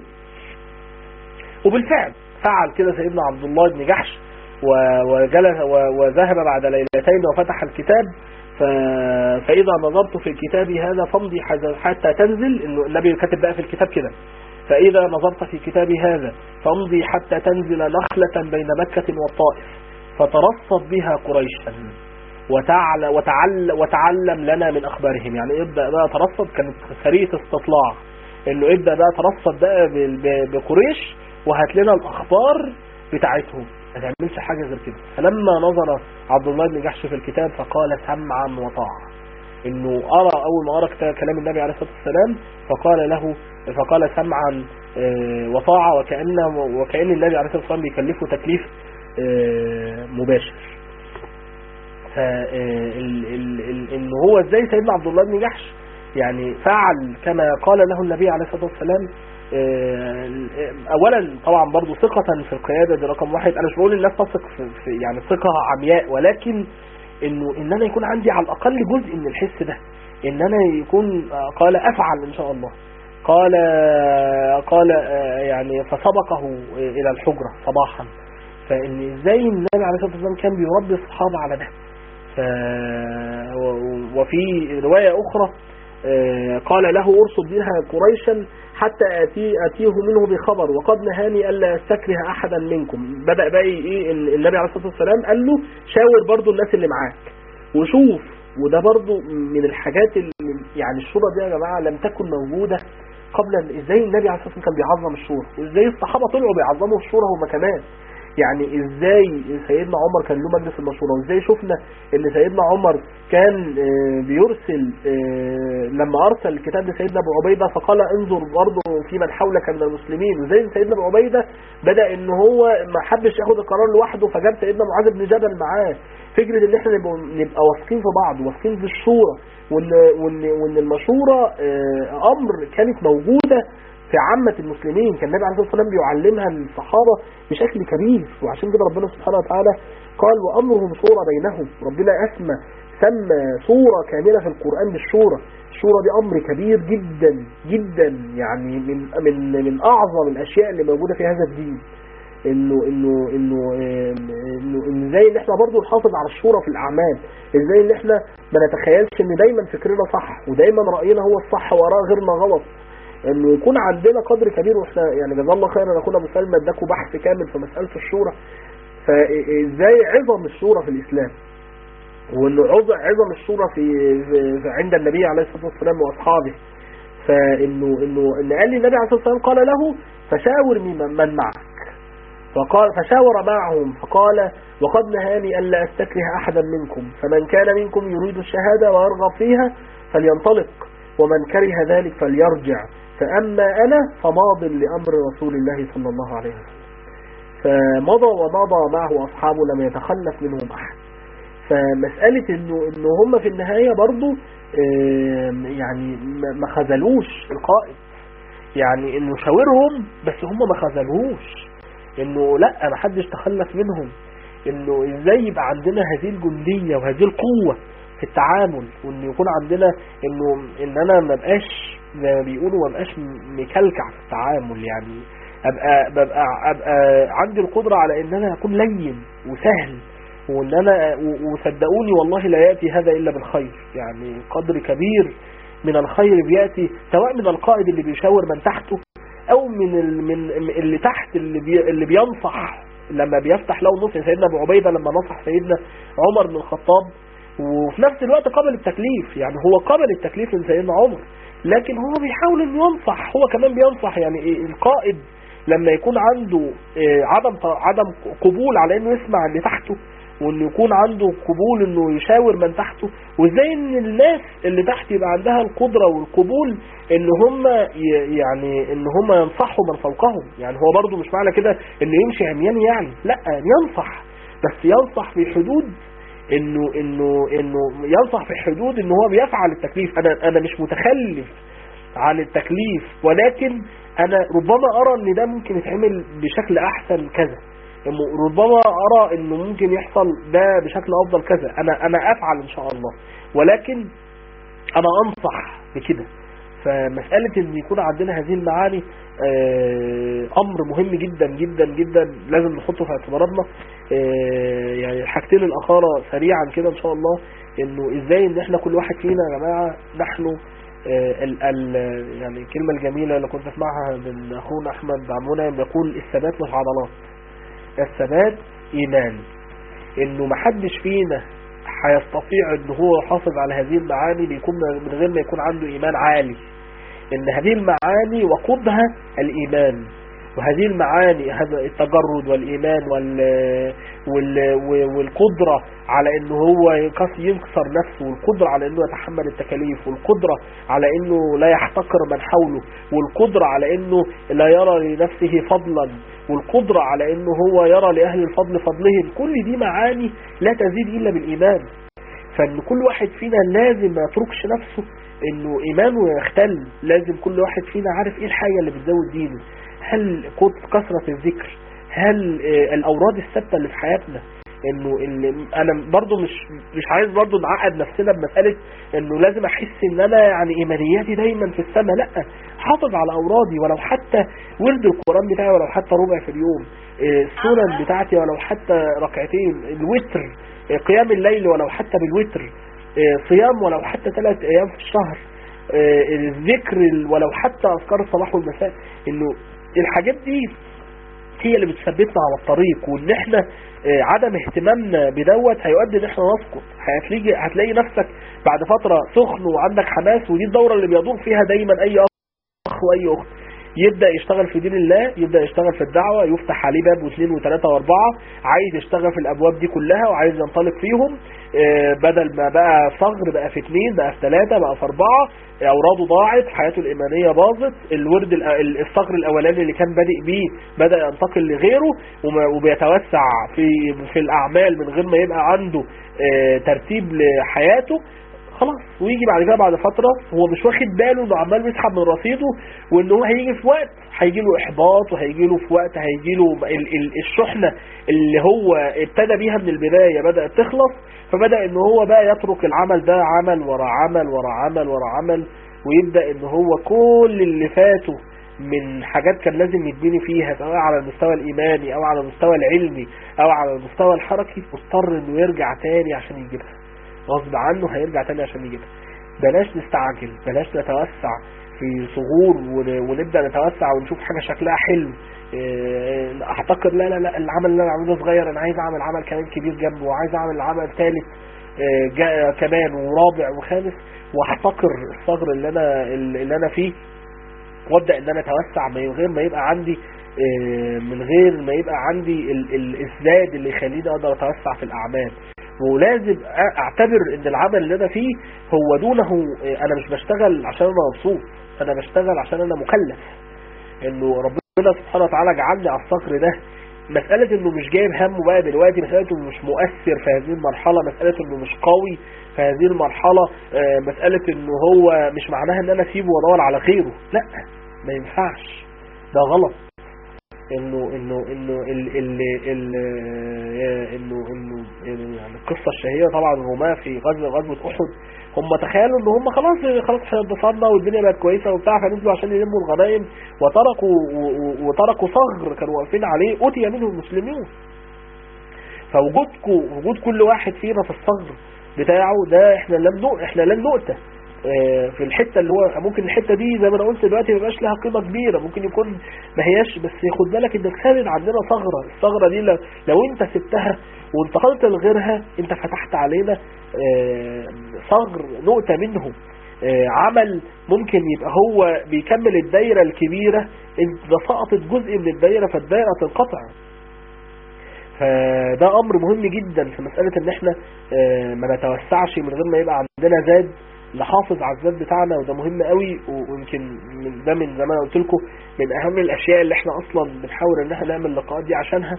وبالفعل فعل كده سيدنا عبد الله بن جحش و- وجلس و- وذهب بعد ليلتين وفتح الكتاب ف... فإذا نظرت في الكتاب هذا فامضي حز- حتى تنزل إنه النبي كاتب بقى في الكتاب كده فإذا نظرت في كتاب هذا فامضي حتى تنزل نخلة بين مكة والطائف فترصد بها قريشا وتعل وتعل وتعلم لنا من أخبارهم يعني ابدأ بقى ترصد كانت سرية استطلاع إنه ابدأ بقى ترصد بقى ب- ب- بقريش وهات لنا الأخبار بتاعتهم ما تعملش حاجة غير كده فلما نظر عبد الله بن جحش في الكتاب فقال سمعا وطاعة انه ارى اول ما ارى كتا- كلام النبي عليه الصلاه والسلام فقال له فقال سمعا آه، وطاعه وكان وكان النبي عليه الصلاه والسلام بيكلفه تكليف آه، مباشر ف ان هو ازاي سيدنا عبد الله بن جحش يعني فعل كما قال له النبي عليه الصلاه والسلام آه، اولا طبعا برضو ثقة في القيادة دي رقم واحد انا مش بقول الناس تثق في في- يعني ثقة عمياء ولكن انه ان انا يكون عندي على الاقل جزء من الحس ده ان انا يكون آه، قال افعل ان شاء الله قال قال آه، يعني فسبقه آه، الى الحجرة صباحا فان ازاي النبي عليه الصلاة والسلام كان بيربي الصحابة على ده ف... و- وفي رواية أخرى آه، قال له أرصد بها قريشا حتى أتي أتيه منه بخبر وقد نهاني ألا أستكره أحدا منكم بدأ بقى إيه إن النبي عليه الصلاة والسلام قال له شاور برضو الناس اللي معاك وشوف وده برضو من الحاجات اللي يعني الشورى دي يا جماعة لم تكن موجودة قبل ازاي النبي عليه الصلاة والسلام كان بيعظم الشورى وازاي الصحابة طلعوا بيعظموا الشورى هم كمان يعني ازاي سيدنا عمر كان له مجلس المشورة وازاي شفنا ان سيدنا عمر كان آه، بيرسل آه، لما ارسل الكتاب لسيدنا ابو عبيدة فقال انظر برضه في من حولك من المسلمين وزي سيدنا ابو عبيدة بدأ ان هو ما حبش ياخد القرار لوحده فجاب سيدنا معاذ بن جبل معاه فكرة ان احنا نبقى, نبقى واثقين في بعض واثقين في الشورى وان, وان, وان المشورة آه، امر كانت موجودة في عامة المسلمين كان النبي عليه الصلاة والسلام بيعلمها للصحابة بشكل كبير وعشان كده ربنا سبحانه وتعالى قال وأمرهم شورى بينهم ربنا أسمى سمى صورة كاملة في القرآن بالشورى الشورى دي أمر كبير جدا جدا يعني من من من أعظم الأشياء اللي موجودة في هذا الدين انه انه انه آه، انه ان ازاي ان احنا برضو نحافظ على الشورى في الاعمال ازاي ان احنا ما نتخيلش ان دايما فكرنا صح ودايما راينا هو الصح وراء غيرنا غلط انه يكون عندنا قدر كبير واحنا يعني جزاه الله خيرا اخونا ابو سلمى اداكوا بحث كامل في مساله الشورى فازاي عظم الشورى في الاسلام وانه عظ- عظم الشورى في, في في- عند النبي عليه الصلاه والسلام واصحابه فانه انه ان قال لي النبي عليه الصلاه والسلام قال له فشاور من من معك فقال فشاور معهم فقال وقد نهاني ألا أستكره أحدا منكم فمن كان منكم يريد الشهادة ويرغب فيها فلينطلق ومن كره ذلك فليرجع فأما أنا فماض لأمر رسول الله صلى الله عليه وسلم فمضى ومضى معه أصحابه لم يتخلف منهم أحد فمسألة إنه إنه هم في النهاية برضو آم، يعني ما ما خذلوش القائد يعني إنه شاورهم بس هم ما خذلوش إنه لا ما حدش تخلف منهم إنه إزاي يبقى عندنا هذه الجندية وهذه القوة في التعامل وإن يكون عندنا إنه إن أنا ما بقاش زي ما بيقولوا ما بقاش م- مكلكع في التعامل يعني أبقى ببقى أبقى عندي القدرة على إن أنا أكون لين وسهل وان انا و- وصدقوني والله لا ياتي هذا الا بالخير يعني قدر كبير من الخير بياتي سواء من القائد اللي بيشاور من تحته او من ال- من اللي تحت اللي بي اللي بينصح لما بيفتح له النصح سيدنا ابو عبيده لما نصح سيدنا عمر بن الخطاب وفي نفس الوقت قبل التكليف يعني هو قبل التكليف من سيدنا عمر لكن هو بيحاول انه ينصح هو كمان بينصح يعني إيه القائد لما يكون عنده آه، عدم عدم قبول على انه يسمع اللي تحته وانه يكون عنده قبول انه يشاور من تحته وازاي ان الناس اللي تحت يبقى عندها القدرة والقبول ان هم ي- يعني ان هم ينصحوا من فوقهم يعني هو برضو مش معنى كده انه يمشي عميان يعني لا ينصح بس ينصح في حدود انه انه انه ينصح في حدود ان هو بيفعل التكليف انا انا مش متخلف عن التكليف ولكن انا ربما ارى ان ده ممكن يتعمل بشكل احسن كذا إنه ربما ارى انه ممكن يحصل ده بشكل افضل كذا انا انا افعل ان شاء الله ولكن انا انصح بكده فمسألة ان يكون عندنا هذه المعاني آه، امر مهم جدا جدا جدا لازم نحطه في اعتباراتنا آه، يعني الحاجتين الاخرى سريعا كده ان شاء الله انه ازاي ان احنا كل واحد فينا يا جماعة نحن آه، ال ال يعني الكلمة الجميلة اللي كنت اسمعها من اخونا احمد عمونا يقول الثبات مش عضلات الثبات ايمان انه محدش فينا هيستطيع ان هو يحافظ على هذه المعاني بيكون من غير ما يكون عنده ايمان عالي ان هذه المعاني وقودها الايمان وهذه المعاني هذا التجرد والايمان وال وال والقدرة على انه هو يكس- ينكسر نفسه والقدرة على انه يتحمل التكاليف والقدرة على انه لا يحتقر من حوله والقدرة على انه لا يرى لنفسه فضلا والقدرة على انه هو يرى لأهل الفضل فضلهم كل دي معاني لا تزيد إلا بالإيمان فان كل واحد فينا لازم ما يتركش نفسه انه ايمانه يختل لازم كل واحد فينا عارف ايه الحاجة اللي بتزود دينه هل كت- كثرة الذكر هل آه، الاوراد الثابته اللي في حياتنا انه اللي انا برضو مش مش عايز برضو نعقد نفسنا بمساله انه لازم احس ان انا يعني ايمانياتي دايما في السماء لا حافظ على اورادي ولو حتى ورد القران بتاعي ولو حتى ربع في اليوم آه، السنن بتاعتي ولو حتى ركعتين الوتر آه، قيام الليل ولو حتى بالوتر آه، صيام ولو حتى ثلاث ايام في الشهر آه، الذكر ال- ولو حتى اذكار الصباح والمساء انه الحاجات دي هي اللي بتثبتنا على الطريق وان احنا آه، عدم اهتمامنا بدوت هيؤدي ان احنا نسقط هتلاقي هتلاقي نفسك بعد فترة سخن وعندك حماس ودي الدورة اللي بيدور فيها دايما اي اخ واي اخت يبدأ يشتغل في دين الله يبدأ يشتغل في الدعوة يفتح عليه باب واثنين وثلاثة واربعة عايز يشتغل في الابواب دي كلها وعايز ينطلق فيهم آه، بدل ما بقى صغر بقى في اثنين بقى في ثلاثة بقى في اربعة اوراده ضاعت حياته الايمانية باظت الورد الأ- ال- الصغر الاولاني اللي كان بادئ بيه بدأ ينتقل لغيره وما- وبيتوسع في في الاعمال من غير ما يبقى عنده آه، ترتيب لحياته خلاص ويجي بعد كده بعد فترة هو مش واخد باله انه عمال بيسحب من رصيده وان هو هيجي في وقت هيجي له احباط وهيجي له في وقت هيجي له ال- ال- الشحنة اللي هو ابتدى بيها من البداية بدأت تخلص فبدأ ان هو بقى يترك العمل ده عمل ورا عمل ورا عمل ورا عمل ويبدأ ان هو كل اللي فاته من حاجات كان لازم يديني فيها سواء على المستوى الإيماني أو على المستوى العلمي أو على المستوى الحركي مضطر إنه يرجع تاني عشان يجيبها غصب عنه هيرجع تاني عشان يجيبها بلاش نستعجل بلاش نتوسع في صغور ون- ونبدأ نتوسع ونشوف حاجة شكلها حلو إيه، احتقر لا لا لا العمل اللي انا عامله ده صغير انا عايز اعمل عمل كمان كبير جنبه وعايز اعمل عمل ثالث إيه، جا- كمان ورابع وخامس واحتقر الصغر اللي انا اللي انا فيه وابدا ان انا اتوسع من غير ما يبقى عندي إيه، من غير ما يبقى عندي ال- ال- الازداد اللي يخليني اقدر اتوسع في الاعمال ولازم أ- اعتبر ان العمل اللي انا فيه هو دونه إيه، انا مش بشتغل عشان انا مبسوط انا بشتغل عشان انا مكلف انه ربنا سبحانه وتعالى جعلني على الصقر ده مسألة انه مش جايب همه بقى دلوقتي مسألة انه مش مؤثر في هذه المرحلة مسألة انه مش قوي في هذه المرحلة آه، مسألة انه هو مش معناها ان انا اسيبه وادور على غيره لا ما ينفعش ده غلط انه انه انه ال ال ال آه، انه انه إنه يعني القصة الشهيرة طبعا الرماة في غزوة غزوة احد هم تخيلوا ان هم خلاص خلاص احنا انتصرنا والدنيا بقت كويسه وبتاع فنزلوا عشان يلموا الغنائم وتركوا و- و- وتركوا ثغر كانوا واقفين عليه اتي منه المسلمون فوجودكم وجود كل واحد فينا في الثغر بتاعه ده احنا لم نؤ... احنا لن نؤتى آه، في الحته اللي هو ممكن الحته دي زي ما انا قلت دلوقتي ما يبقاش لها قيمه كبيره ممكن يكون ما هياش بس خد بالك ان خالد عندنا ثغره الثغره دي لو, لو انت سبتها وانتقلت لغيرها انت فتحت علينا آه، ثغر نؤتى منه آه، عمل ممكن يبقى هو بيكمل الدايرة الكبيرة إذا سقطت جزء من الدايرة فالدايرة تنقطع فده امر مهم جدا في مسألة ان احنا آه، ما نتوسعش من غير ما يبقى عندنا زاد نحافظ على الزاد بتاعنا وده مهم قوي و- ويمكن من ده من زي ما انا قلت لكم من اهم الاشياء اللي احنا اصلا بنحاول ان احنا نعمل اللقاءات دي عشانها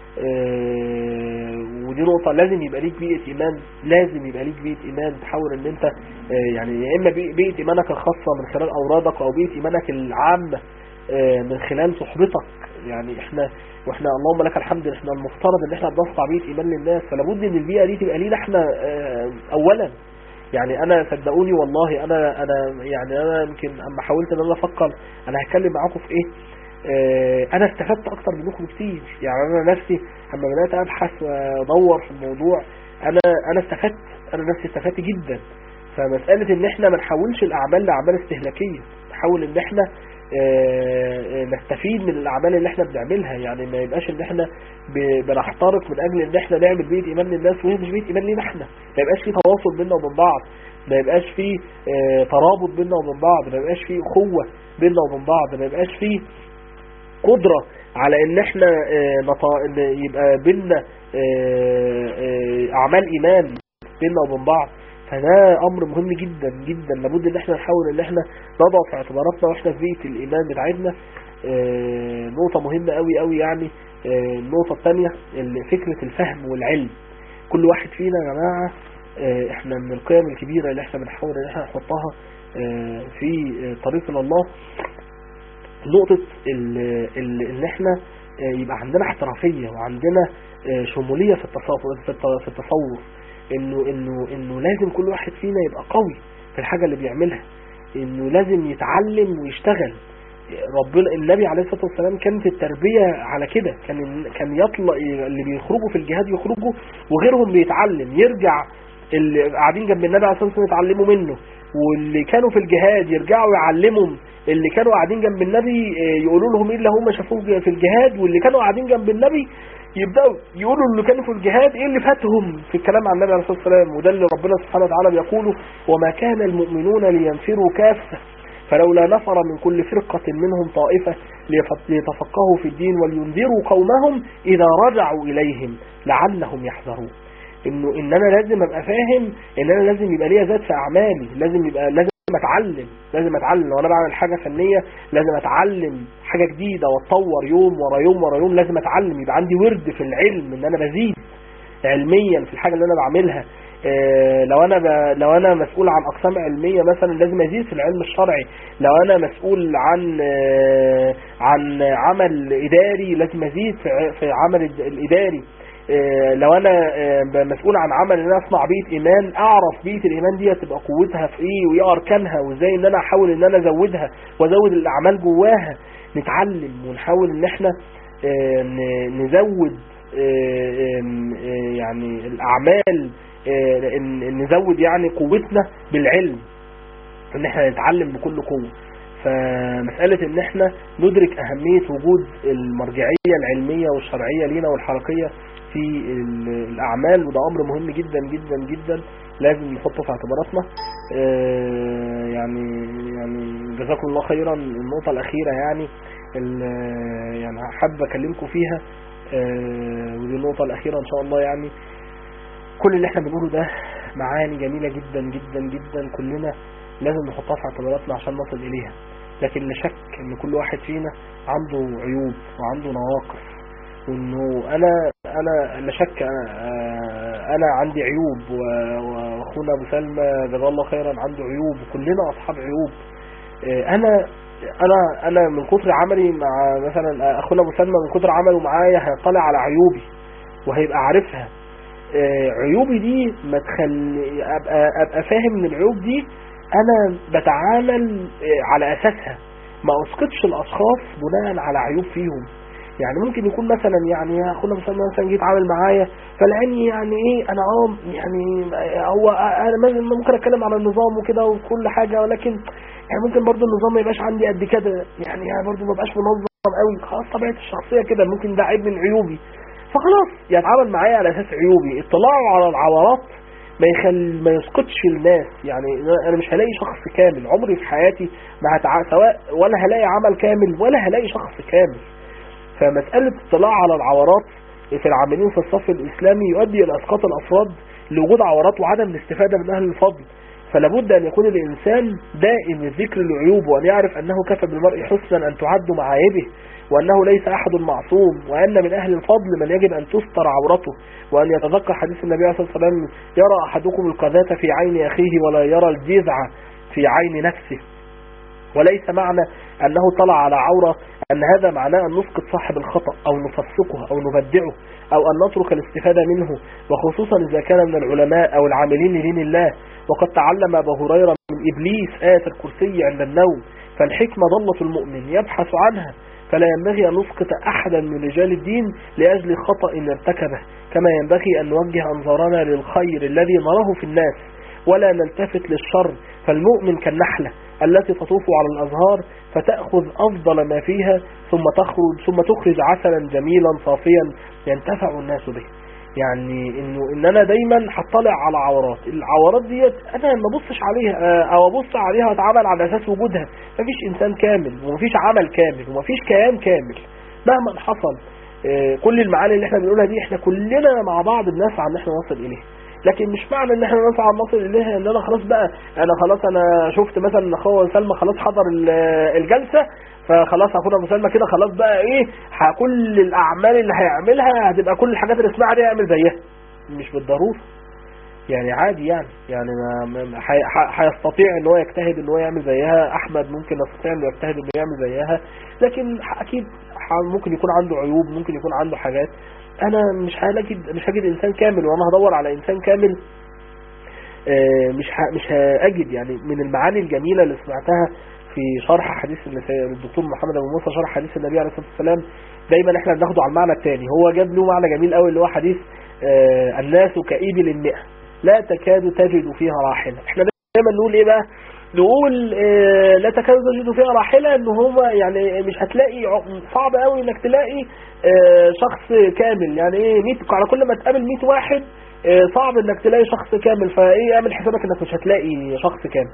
آه، ودي نقطة لازم يبقى ليك بيئة ايمان لازم يبقى ليك بيئة ايمان تحاول ان انت آه، يعني يا اما بي- بيئة ايمانك الخاصة من خلال اورادك او بيئة ايمانك العامة آه، من خلال صحبتك يعني احنا واحنا اللهم لك الحمد احنا المفترض ان احنا بنصنع بيئة ايمان للناس فلابد ان البيئة دي تبقى لينا احنا آه، اولا يعني انا صدقوني والله انا انا يعني انا يمكن اما حاولت ان انا افكر انا هتكلم معاكم في ايه آه، انا استفدت اكتر منكم بكتير يعني انا نفسي لما بدات ابحث وادور في الموضوع انا انا استفدت انا نفسي استفدت جدا فمساله ان احنا ما نحولش الاعمال لاعمال استهلاكيه نحاول ان احنا آه، آه، نستفيد من الاعمال اللي احنا بنعملها يعني ما يبقاش ان احنا ب- بنحترق من اجل ان احنا نعمل بيئه ايمان للناس وهي مش بيئه ايمان لينا احنا ما يبقاش في تواصل بيننا وبين بعض ما يبقاش في آه، ترابط بيننا وبين بعض ما يبقاش في اخوه بيننا وبين بعض ما يبقاش في قدرة على ان احنا آه، نط- إن يبقى بينا آه، آه، اعمال ايمان بيننا وبين بعض فده امر مهم جدا جدا لابد ان احنا نحاول ان احنا نضع في اعتباراتنا واحنا في بيئة الايمان بتاعتنا آه، نقطة مهمة قوي قوي يعني آه، النقطة الثانية فكرة الفهم والعلم كل واحد فينا يا جماعة آه، احنا من القيم الكبيرة اللي احنا بنحاول ان احنا نحطها آه، في آه، طريق الى الله نقطة ال- ال- ان احنا آه، يبقى عندنا احترافية وعندنا آه، شمولية في التصور في الت- في التصور انه انه انه لازم كل واحد فينا يبقى قوي في الحاجة اللي بيعملها انه لازم يتعلم ويشتغل ربنا النبي عليه الصلاة والسلام كانت التربية على كده كان كان يطلع اللي بيخرجوا في الجهاد يخرجوا وغيرهم بيتعلم يرجع اللي قاعدين جنب النبي عليه الصلاة والسلام يتعلموا منه واللي كانوا في الجهاد يرجعوا يعلمهم اللي كانوا قاعدين جنب النبي آه، يقولوا لهم ايه اللي هم شافوه في الجهاد واللي كانوا قاعدين جنب النبي يبداوا يقولوا اللي كانوا في الجهاد ايه اللي فاتهم في الكلام عن النبي عليه الصلاه والسلام وده اللي ربنا سبحانه وتعالى بيقوله وما كان المؤمنون لينفروا كافه فلولا نفر من كل فرقة منهم طائفة ليف- ليتفقهوا في الدين ولينذروا قومهم إذا رجعوا إليهم لعلهم يحذرون انه ان انا لازم ابقى فاهم ان انا لازم يبقى ليا ذات في اعمالي لازم يبقى لازم اتعلم لازم اتعلم لو انا بعمل حاجه فنيه لازم اتعلم حاجه جديده واتطور يوم ورا يوم ورا يوم لازم اتعلم يبقى عندي ورد في العلم ان انا بزيد علميا في الحاجه اللي انا بعملها آه، لو انا ب... لو انا مسؤول عن اقسام علميه مثلا لازم ازيد في العلم الشرعي لو انا مسؤول عن آه، عن عمل اداري لازم ازيد في ع- في عمل الد- الاداري آه، لو انا آه، ب- مسؤول عن عمل ان انا اصنع بيئه ايمان اعرف بيئه الايمان دي تبقى قوتها في ايه وايه اركانها وازاي ان انا احاول ان انا ازودها وازود الاعمال جواها نتعلم ونحاول ان احنا آه، ن- نزود آه، آم، آه، يعني الاعمال آه، إن- نزود يعني قوتنا بالعلم ان احنا نتعلم بكل قوه فمسألة ان احنا ندرك اهمية وجود المرجعية العلمية والشرعية لينا والحركية في ال- الاعمال وده امر مهم جدا جدا جدا لازم نحطه في اعتباراتنا آه، يعني يعني جزاكم الله خيرا النقطة الاخيرة يعني ال- يعني حابب اكلمكم فيها آه، ودي النقطة الاخيرة ان شاء الله يعني كل اللي احنا بنقوله ده معاني جميلة جدا جدا جدا كلنا لازم نحطها في اعتباراتنا عشان نصل اليها لكن لا شك ان كل واحد فينا عنده عيوب وعنده نواقص وانه انا انا لا شك انا, آه، أنا عندي عيوب و- واخونا ابو سلمى جزاه الله خيرا عنده عيوب وكلنا اصحاب عيوب آه، انا انا انا من كتر عملي مع مثلا اخونا ابو سلمى من كتر عمله معايا هيطلع على عيوبي وهيبقى عارفها آه، عيوبي دي ما تخلي ابقى ابقى فاهم ان العيوب دي انا بتعامل آه، على اساسها ما اسقطش الاشخاص بناء على عيوب فيهم يعني ممكن يكون مثلا يعني يا اخونا مثلا مثلا جه يتعامل معايا فلاني يعني ايه انا اه يعني هو انا مثلا ممكن اتكلم على النظام وكده وكل حاجه ولكن يعني ممكن برضو النظام ما يبقاش عندي قد كده يعني, يعني برضو ما بقاش منظم قوي خلاص طبيعه الشخصيه كده ممكن ده عيب من عيوبي فخلاص يتعامل معايا على اساس عيوبي اطلاعه على العورات ما يخل ما يسقطش الناس يعني انا مش هلاقي شخص كامل عمري في حياتي ما هتع... سواء ولا هلاقي عمل كامل ولا هلاقي شخص كامل فمسألة اطلاع على العورات في العاملين في الصف الإسلامي يؤدي إلى إسقاط الأفراد لوجود عورات وعدم الاستفادة من أهل الفضل فلا بد أن يكون الإنسان دائم الذكر لعيوبه وأن يعرف أنه كفى بالمرء حسنا أن تعد معايبه وأنه ليس أحد معصوم وأن من أهل الفضل من يجب أن تستر عورته وأن يتذكر حديث النبي عليه الصلاة والسلام يرى أحدكم القذاة في عين أخيه ولا يرى الجذع في عين نفسه وليس معنى أنه طلع على عورة أن هذا معناه أن نسقط صاحب الخطأ أو نفسقه أو نبدعه أو أن نترك الاستفادة منه وخصوصا إذا كان من العلماء أو العاملين لدين الله وقد تعلم أبو هريرة من إبليس آية الكرسي عند النوم فالحكمة ضلة المؤمن يبحث عنها فلا ينبغي أن نسقط أحدا من رجال الدين لأجل خطأ ارتكبه كما ينبغي أن نوجه أنظارنا للخير الذي نراه في الناس ولا نلتفت للشر فالمؤمن كالنحلة التي تطوف على الأزهار فتأخذ أفضل ما فيها ثم تخرج ثم تخرج عسلا جميلا صافيا ينتفع الناس به يعني انه ان انا دايما هطلع على عورات العورات ديت انا ما ابصش عليها او ابص عليها واتعامل على اساس وجودها مفيش انسان كامل ومفيش عمل كامل ومفيش كيان كامل مهما حصل كل المعاني اللي احنا بنقولها دي احنا كلنا مع بعض بنسعى ان احنا نصل اليها لكن مش معنى ان احنا نسعى نصل اليها ان انا خلاص بقى انا خلاص انا شفت مثلا ان اخويا سلمى خلاص حضر الجلسه فخلاص اخونا ابو سلمى كده خلاص بقى ايه كل الاعمال اللي هيعملها هتبقى كل الحاجات اللي اسمها دي يعمل زيها مش بالضروره يعني عادي يعني يعني ما هيستطيع ان هو يجتهد ان هو يعمل زيها احمد ممكن يستطيع انه يجتهد انه يعمل زيها لكن اكيد ممكن يكون عنده عيوب ممكن يكون عنده حاجات انا مش هلاقي مش هجد انسان كامل وانا هدور على انسان كامل مش مش هاجد يعني من المعاني الجميله اللي سمعتها في شرح حديث الدكتور محمد ابو موسى شرح حديث النبي عليه الصلاه والسلام دايما احنا بناخده على المعنى الثاني هو جاب له معنى جميل قوي اللي هو حديث الناس كإبل المئة لا تكاد تجد فيها راحله احنا دايما نقول ايه بقى نقول اه لا تكاد تجد فيها راحله ان هو يعني مش هتلاقي صعب قوي انك تلاقي اه شخص كامل يعني ايه 100 على كل ما تقابل 100 واحد اه صعب انك تلاقي شخص كامل فايه اعمل حسابك انك مش هتلاقي شخص كامل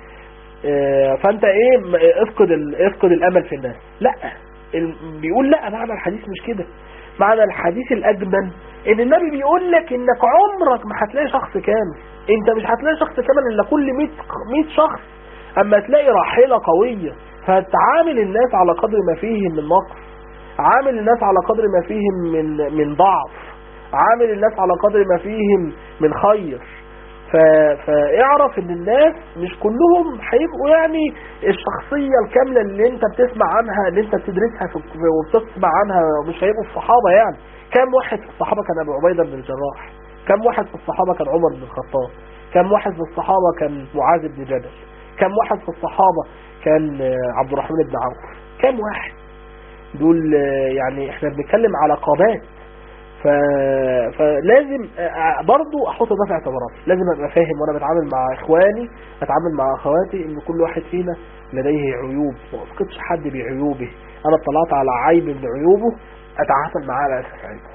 فانت ايه افقد افقد الامل في الناس لا بيقول لا معنى الحديث مش كده معنى الحديث الاجمل ان النبي بيقول لك انك عمرك ما هتلاقي شخص كامل انت مش هتلاقي شخص كامل الا كل 100 100 شخص اما تلاقي راحله قويه فتعامل الناس على قدر ما فيهم من نقص عامل الناس على قدر ما فيهم من من ضعف عامل الناس على قدر ما فيهم من خير ف... فاعرف ان الناس مش كلهم هيبقوا يعني الشخصية الكاملة اللي انت بتسمع عنها اللي انت بتدرسها في... وبتسمع عنها مش هيبقوا الصحابة يعني كم واحد في الصحابة كان ابو عبيدة بن الجراح كم واحد في الصحابة كان عمر بن الخطاب كم واحد في الصحابة كان معاذ بن جبل كم واحد في الصحابة كان عبد الرحمن بن عوف كم واحد دول يعني احنا بنتكلم على قامات ف... فلازم برضو احط ده في اعتباراتي لازم ابقى فاهم وانا بتعامل مع اخواني اتعامل مع اخواتي ان كل واحد فينا لديه عيوب ما اسقطش حد بعيوبه انا اطلعت على عيب من عيوبه اتعامل معاه على اساس عيبه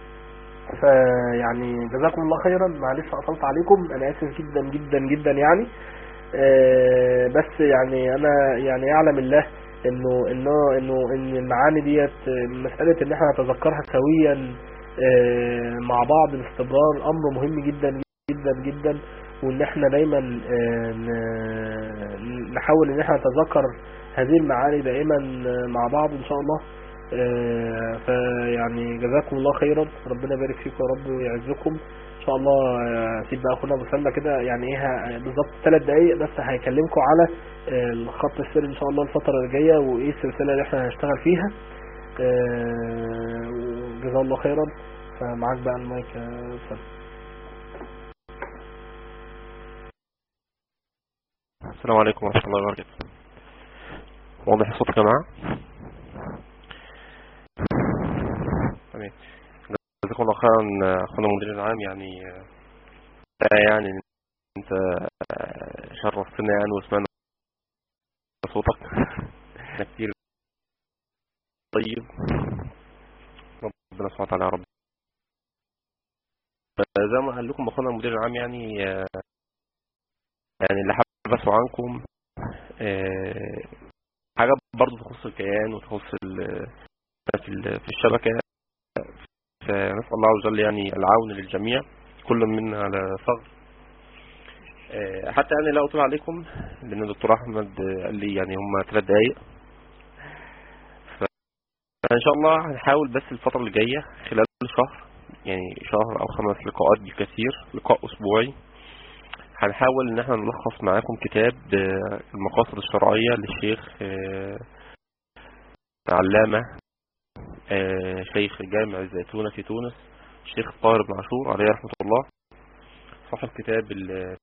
فيعني جزاكم الله خيرا معلش اطلت عليكم انا اسف جدا جدا جدا يعني أه بس يعني انا يعني يعلم الله انه انه انه ان المعاني ديت مساله ان احنا نتذكرها سويا مع بعض باستمرار امر مهم جدا جدا جدا وان احنا دايما نحاول ان احنا نتذكر هذه المعاني دائما مع بعض ان شاء الله فيعني جزاكم الله خيرا ربنا يبارك فيكم يا رب ويعزكم ان شاء الله سيب بقى اخونا ابو سلمى كده يعني ايه بالظبط ثلاث دقايق بس هيكلمكم على الخط السري ان شاء الله الفتره اللي جايه وايه السلسله اللي احنا هنشتغل فيها جزاه الله خيرا فمعاك بقى المايك يا سلمى السلام عليكم ورحمه الله وبركاته واضح الصوت يا جماعه تمام جزاكم الله خيرا اخونا المدير العام يعني يعني انت شرفتنا يعني وسمعنا صوتك كتير طيب ربنا سبحانه وتعالى يا رب زي ما قال لكم اخونا المدير العام يعني آه، يعني اللي حبسوا عنكم آه، حاجات برضه تخص الكيان وتخص ال- في ال- في الشبكة فنسأل الله عز وجل يعني العون للجميع كل منا على ثغر آه، حتى يعني لا أطول عليكم لأن الدكتور أحمد قال لي يعني هم ثلاث دقايق فإن شاء الله هنحاول بس الفترة اللي جاية خلال شهر يعني شهر أو خمس لقاءات بالكثير لقاء أسبوعي هنحاول إن احنا نلخص معاكم كتاب آه، المقاصد الشرعية للشيخ آه، علامة آه، شيخ جامع الزيتونة في تونس الشيخ طاهر بن عاشور عليه رحمة الله صاحب كتاب ال-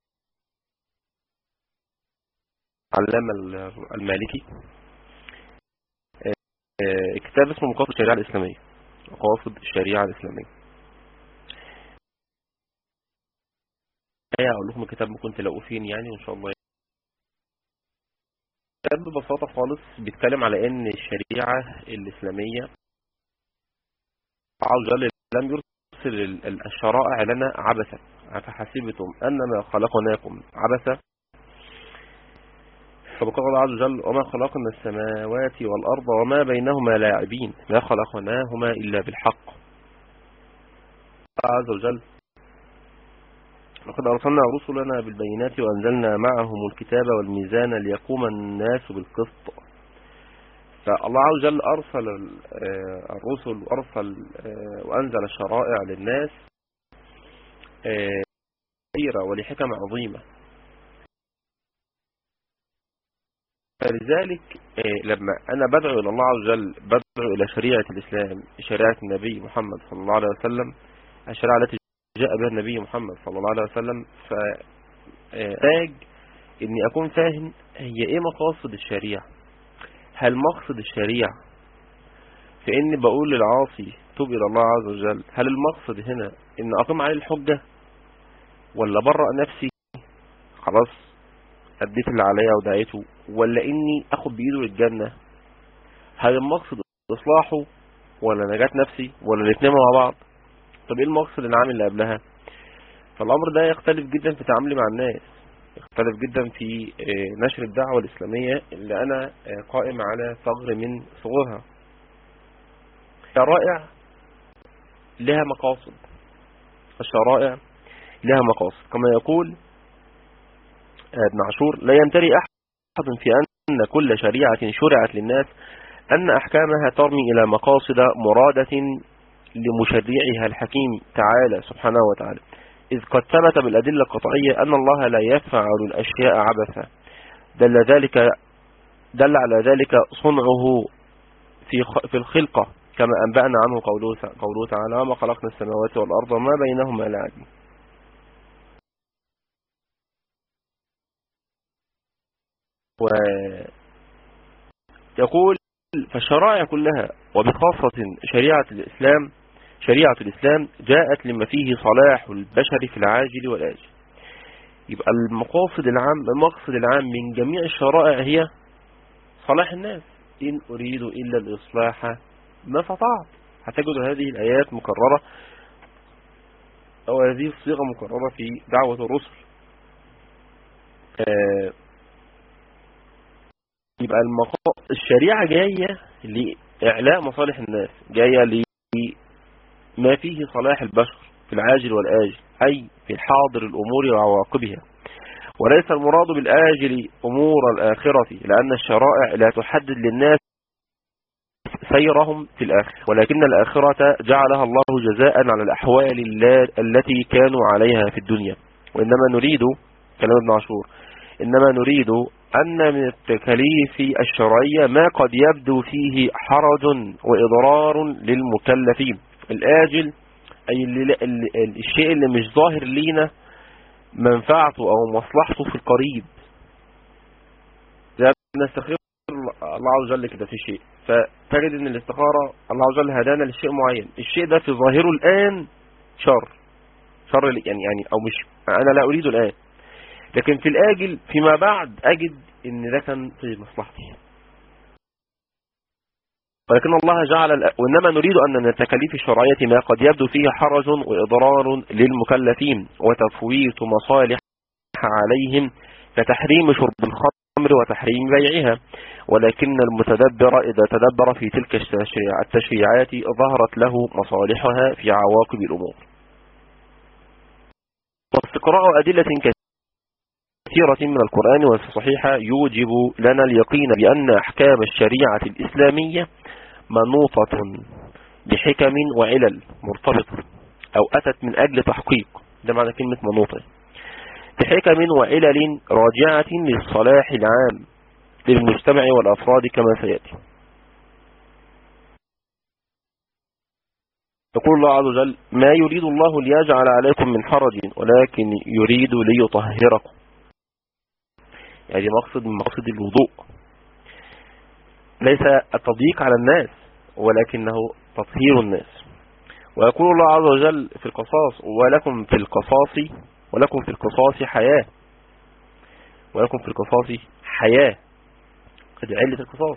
علامة ال- المالكي آه، كتاب اسمه مقاصد الشريعة الإسلامية مقاصد الشريعة الإسلامية هيا أقول لكم الكتاب ممكن تلاقوه فين يعني وإن شاء الله الكتاب ببساطة خالص بيتكلم على إن الشريعة الإسلامية عز وجل لم يرسل ال- ال- الشرائع لنا عبثا أفحسبتم أنما خلقناكم عبثا فبقى الله عز وجل وما خلقنا السماوات والأرض وما بينهما لاعبين ما خلقناهما إلا بالحق الله عز وجل لقد أرسلنا رسلنا بالبينات وأنزلنا معهم الكتاب والميزان ليقوم الناس بالقسط فالله عز وجل أرسل ال- آه، الرسل وأرسل آه، وأنزل الشرائع للناس آه، كثيرة ولحكم عظيمة فلذلك آه، لما أنا بدعو إلى الله عز وجل بدعو إلى شريعة الإسلام شريعة النبي محمد صلى الله عليه وسلم الشريعة التي جاء بها النبي محمد صلى الله عليه وسلم فأحتاج إني أكون فاهم هي إيه مقاصد الشريعة هل مقصد الشريعة في إني بقول للعاصي توب إلى الله عز وجل هل المقصد هنا إن أقيم عليه الحجة ولا برأ نفسي خلاص أديت اللي عليا ودعيته ولا إني أخد بإيده للجنة هل المقصد إصلاحه ولا نجاة نفسي ولا الاتنين مع بعض طب إيه المقصد العام اللي قبلها فالأمر ده يختلف جدا في تعاملي مع الناس يختلف جدا في آه، نشر الدعوة الإسلامية اللي أنا آه، قائم على ثغر من ثغورها الشرائع لها مقاصد الشرائع لها مقاصد كما يقول آه، ابن عاشور لا يمتري أحد في أن كل شريعة شرعت للناس أن أحكامها ترمي إلى مقاصد مرادة لمشرعها الحكيم تعالى سبحانه وتعالى إذ قد ثبت بالأدلة القطعية أن الله لا يفعل الأشياء عبثا دل ذلك دل على ذلك صنعه في خ- في الخلقة كما أنبأنا عنه قوله قوله تعالى وما خلقنا السماوات والأرض وما بينهما لاعبين ويقول فالشرائع كلها وبخاصة شريعة الإسلام شريعة الإسلام جاءت لما فيه صلاح البشر في العاجل والآجل يبقى المقاصد العام المقصد العام من جميع الشرائع هي صلاح الناس إن أريد إلا الإصلاح ما استطعت هتجد هذه الآيات مكررة أو هذه الصيغة مكررة في دعوة الرسل آه، يبقى المقا... الشريعة جاية لإعلاء مصالح الناس جاية لما فيه صلاح البشر في العاجل والآجل أي في الحاضر الأمور وعواقبها وليس المراد بالآجل أمور الآخرة لأن الشرائع لا تحدد للناس سيرهم في الآخرة ولكن الآخرة جعلها الله جزاء على الأحوال اللا- التي كانوا عليها في الدنيا وإنما نريد كلام ابن عاشور إنما نريد أن من التكاليف الشرعية ما قد يبدو فيه حرج وإضرار للمكلفين الآجل أي اللي اللي الشيء اللي مش ظاهر لينا منفعته أو مصلحته في القريب زي ما نستخير الله عز وجل كده في شيء فتجد ان الاستخارة الله عز وجل هدانا لشيء معين الشيء ده في ظاهره الآن شر شر يعني يعني أو مش أنا لا أريده الآن لكن في الآجل فيما بعد أجد ان ده كان في مصلحتي ولكن الله جعل وإنما نريد أن من التكاليف الشرعية ما قد يبدو فيه حرج وإضرار للمكلفين وتفويت مصالح عليهم كتحريم شرب الخمر وتحريم بيعها ولكن المتدبر إذا تدبر في تلك التشريعات ظهرت له مصالحها في عواقب الأمور واستقراء أدلة كثيرة من القرآن والصحيحة يوجب لنا اليقين بأن أحكام الشريعة الإسلامية منوطة بحكم وعلل مرتبطة أو أتت من أجل تحقيق ده معنى كلمة منوطة بحكم وعلل راجعة للصلاح العام للمجتمع والأفراد كما سيأتي يقول الله عز وجل ما يريد الله ليجعل عليكم من حرج ولكن يريد ليطهركم يعني مقصد من مقصد الوضوء ليس التضييق على الناس ولكنه تطهير الناس ويقول الله عز وجل في القصاص ولكم في القصاص ولكم في القصاص حياة ولكم في القصاص حياة قد علة القصاص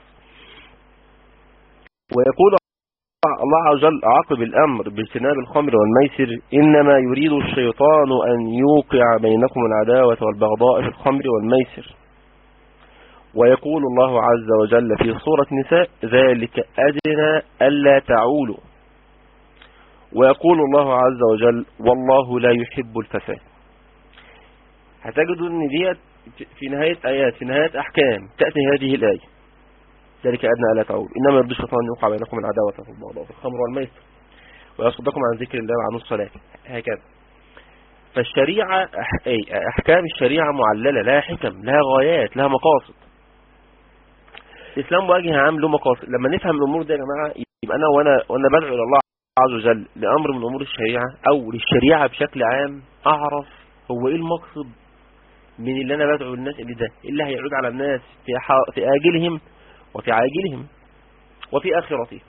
ويقول الله عز وجل عقب الأمر باجتناب الخمر والميسر إنما يريد الشيطان أن يوقع بينكم العداوة والبغضاء في الخمر والميسر ويقول الله عز وجل في سورة نساء ذلك أدنى ألا تعولوا ويقول الله عز وجل والله لا يحب الفساد هتجدوا ان ديت في نهاية آيات في نهاية أحكام تأتي هذه الآية ذلك أدنى ألا تعود إنما يرضي الشيطان أن يوقع بينكم العداوة في البغضاء في الخمر والميسر ويصدكم عن ذكر الله وعن الصلاة هكذا فالشريعة أحكام الشريعة معللة لها حكم لها غايات لها مقاصد الإسلام بوجه عام له مقاصد لما نفهم الأمور دي يا جماعة يبقى أنا وأنا, وأنا بدعو إلى الله عز وجل لأمر من أمور الشريعة أو للشريعة بشكل عام أعرف هو إيه المقصد من اللي أنا بدعو الناس اللي ده اللي هيعود على الناس في, في آجلهم وفي عاجلهم وفي آخرتهم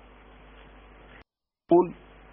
يقول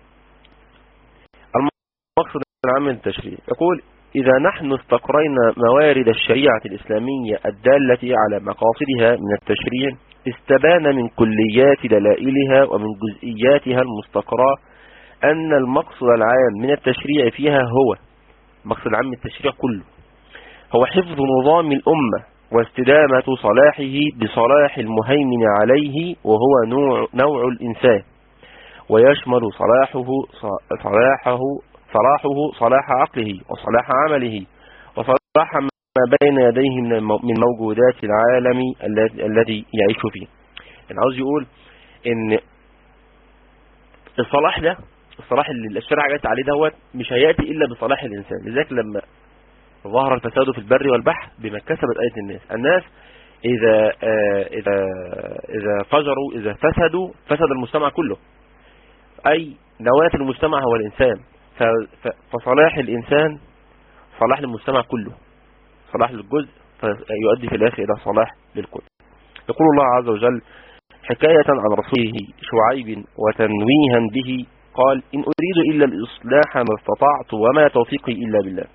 المقصد العام من التشريع يقول إذا نحن استقرينا موارد الشريعة الإسلامية الدالة على مقاصدها من التشريع استبان من كليات دلائلها ومن جزئياتها المستقرة أن المقصد العام من التشريع فيها هو المقصد العام من التشريع كله هو حفظ نظام الأمة واستدامة صلاحه بصلاح المهيمن عليه وهو نوع, نوع الإنسان ويشمل صلاحه صلاحه صلاحه صلاح عقله وصلاح عمله وصلاح ما بين يديه من موجودات العالم الذي يعيش فيه يعني عاوز يقول ان الصلاح ده الصلاح اللي الشرع جت عليه دوت مش هياتي الا بصلاح الانسان لذلك لما ظهر الفساد في البر والبحر بما كسبت ايدي الناس الناس اذا اذا اذا فجروا اذا فسدوا فسد المجتمع كله اي نواة المجتمع هو الانسان فصلاح الإنسان صلاح للمجتمع كله صلاح للجزء فيؤدي في الآخر إلى صلاح للكل يقول الله عز وجل حكاية عن رسوله شعيب وتنويها به قال إن أريد إلا الإصلاح ما استطعت وما توفيقي إلا بالله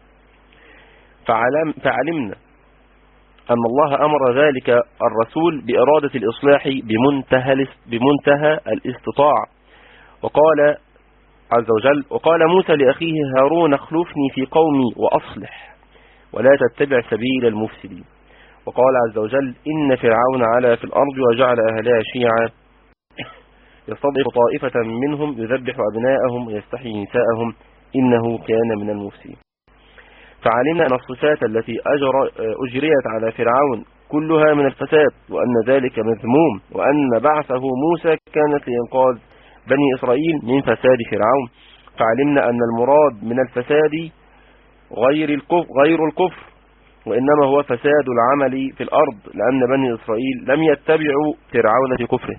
فعلم فعلمنا أن الله أمر ذلك الرسول بإرادة الإصلاح بمنتهى, بمنتهى الاستطاع وقال عز وجل وقال موسى لأخيه هارون اخلفني في قومي وأصلح ولا تتبع سبيل المفسدين وقال عز وجل إن فرعون علا في الأرض وجعل أهلها شيعا يستضعف طائفة منهم يذبح أبناءهم ويستحيي نساءهم إنه كان من المفسدين فعلمنا أن الصفات التي أجر أجريت على فرعون كلها من الفساد وأن ذلك مذموم وأن بعثه موسى كانت لإنقاذ بني إسرائيل من فساد فرعون فعلمنا أن المراد من الفساد غير الكفر, غير الكفر وإنما هو فساد العمل في الأرض لأن بني إسرائيل لم يتبعوا فرعون في كفره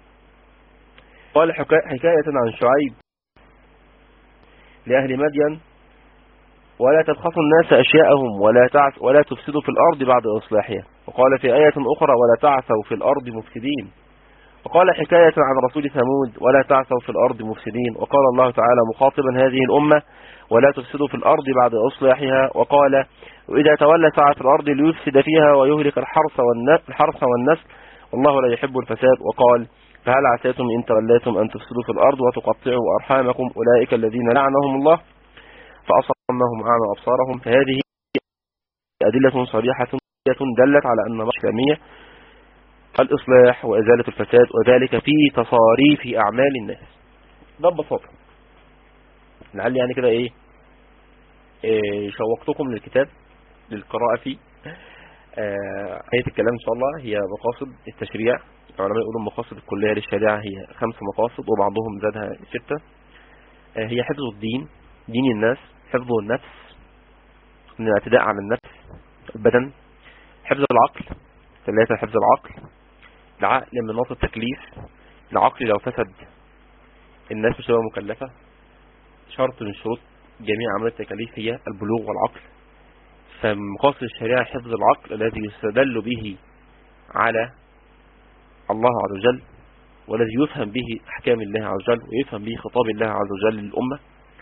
قال حكاية عن شعيب لأهل مدين ولا تبخسوا الناس أشياءهم ولا تعس ولا تفسدوا في الأرض بعد إصلاحها وقال في آية أخرى ولا تعثوا في الأرض مفسدين وقال حكاية عن رسول ثمود ولا تعثوا في الأرض مفسدين وقال الله تعالى مخاطبا هذه الأمة ولا تفسدوا في الأرض بعد إصلاحها وقال وإذا تولى سعى في الأرض ليفسد فيها ويهلك الحرث والحرث والنسل والله لا يحب الفساد وقال فهل عسيتم إن توليتم أن تفسدوا في الأرض وتقطعوا أرحامكم أولئك الذين لعنهم الله فأصمهم أعمى أبصارهم فهذه أدلة صريحة دلت على أن الإسلامية الإصلاح وإزالة الفساد وذلك في تصاريف أعمال الناس ده ببساطة لعل يعني كده إيه, إيه شوقتكم للكتاب للقراءة فيه آه آية الكلام إن شاء الله هي مقاصد التشريع العلماء يقولوا مقاصد الكلية للشريعة هي خمس مقاصد وبعضهم زادها ستة آه هي حفظ الدين دين الناس حفظ النفس من الاعتداء على النفس البدن حفظ العقل ثلاثة حفظ العقل العقل من نقطة التكليف العقل لو فسد الناس مش هتبقى مكلفة شرط من شروط جميع عمل التكاليف هي البلوغ والعقل فمقاصد الشريعة حفظ العقل الذي يستدل به على الله عز وجل والذي يفهم به أحكام الله عز وجل ويفهم به خطاب الله عز وجل للأمة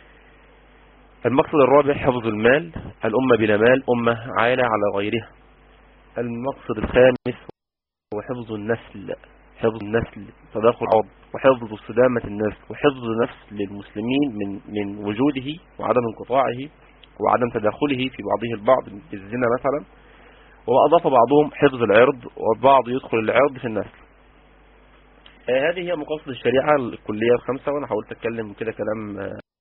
المقصد الرابع حفظ المال الأمة بلا مال أمة عالة على غيرها المقصد الخامس هو حفظ النسل حفظ النسل تداخل العرض وحفظ استدامة النسل وحفظ نفس للمسلمين من من وجوده وعدم انقطاعه وعدم تداخله في بعضه البعض بالزنا مثلا وأضاف بعضهم حفظ العرض والبعض يدخل العرض في النسل آه هذه هي مقاصد الشريعة الكلية الخمسة وأنا حاولت أتكلم كده كلام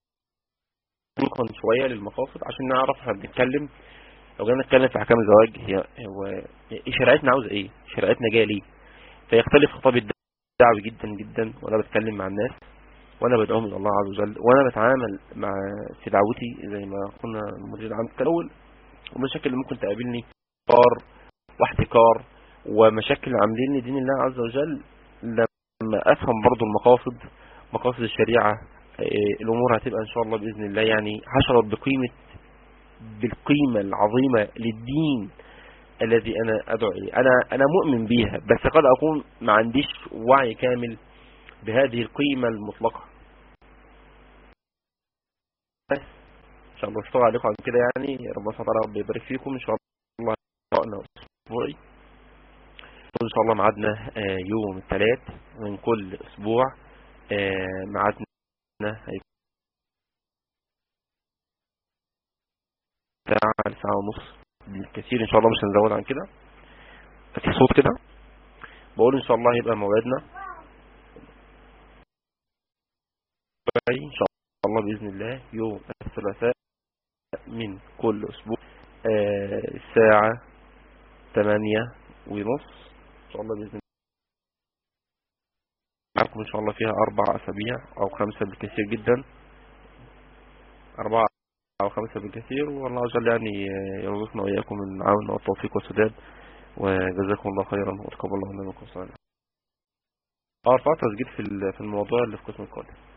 ملقا شوية للمقاصد عشان نعرف احنا بنتكلم لو جينا نتكلم في احكام الزواج هي هو شريعتنا عاوزه ايه شريعتنا جايه ليه فيختلف خطاب الدعوة جدا جدا وانا بتكلم مع الناس وانا بدعوهم الى الله عز وجل وانا بتعامل مع في دعوتي زي ما قلنا المدير العام في الاول والمشاكل اللي ممكن تقابلني احتكار واحتكار ومشاكل عاملين لدين الله عز وجل لما افهم برضو المقاصد مقاصد الشريعة الامور هتبقى ان شاء الله باذن الله يعني هشعر بقيمة بالقيمة العظيمة للدين الذي انا ادعو اليه انا انا مؤمن بيها بس قد اكون ما عنديش وعي كامل بهذه القيمة المطلقة بس ان شاء الله اشتغل عليكم على كده يعني ربنا سبحانه وتعالى يبارك فيكم ان شاء الله قرأنا اسبوعي ان شاء الله ميعادنا يوم الثلاث من كل اسبوع ميعادنا هيكون ساعة ساعة ونص بالكثير ان شاء الله مش هنزود عن كده في صوت كده بقول ان شاء الله يبقى موعدنا ان شاء الله باذن الله يوم الثلاثاء من كل اسبوع الساعة 8 ونص ان شاء الله باذن الله معكم ان شاء الله فيها اربع اسابيع او خمسة بالكثير جدا اربعة او خمسة بالكثير والله عز وجل يعني يرزقنا واياكم العون والتوفيق والسداد وجزاكم الله خيرا وتقبل الله منكم صالح اه رفعت تسجيل في في الموضوع اللي في قسم القادم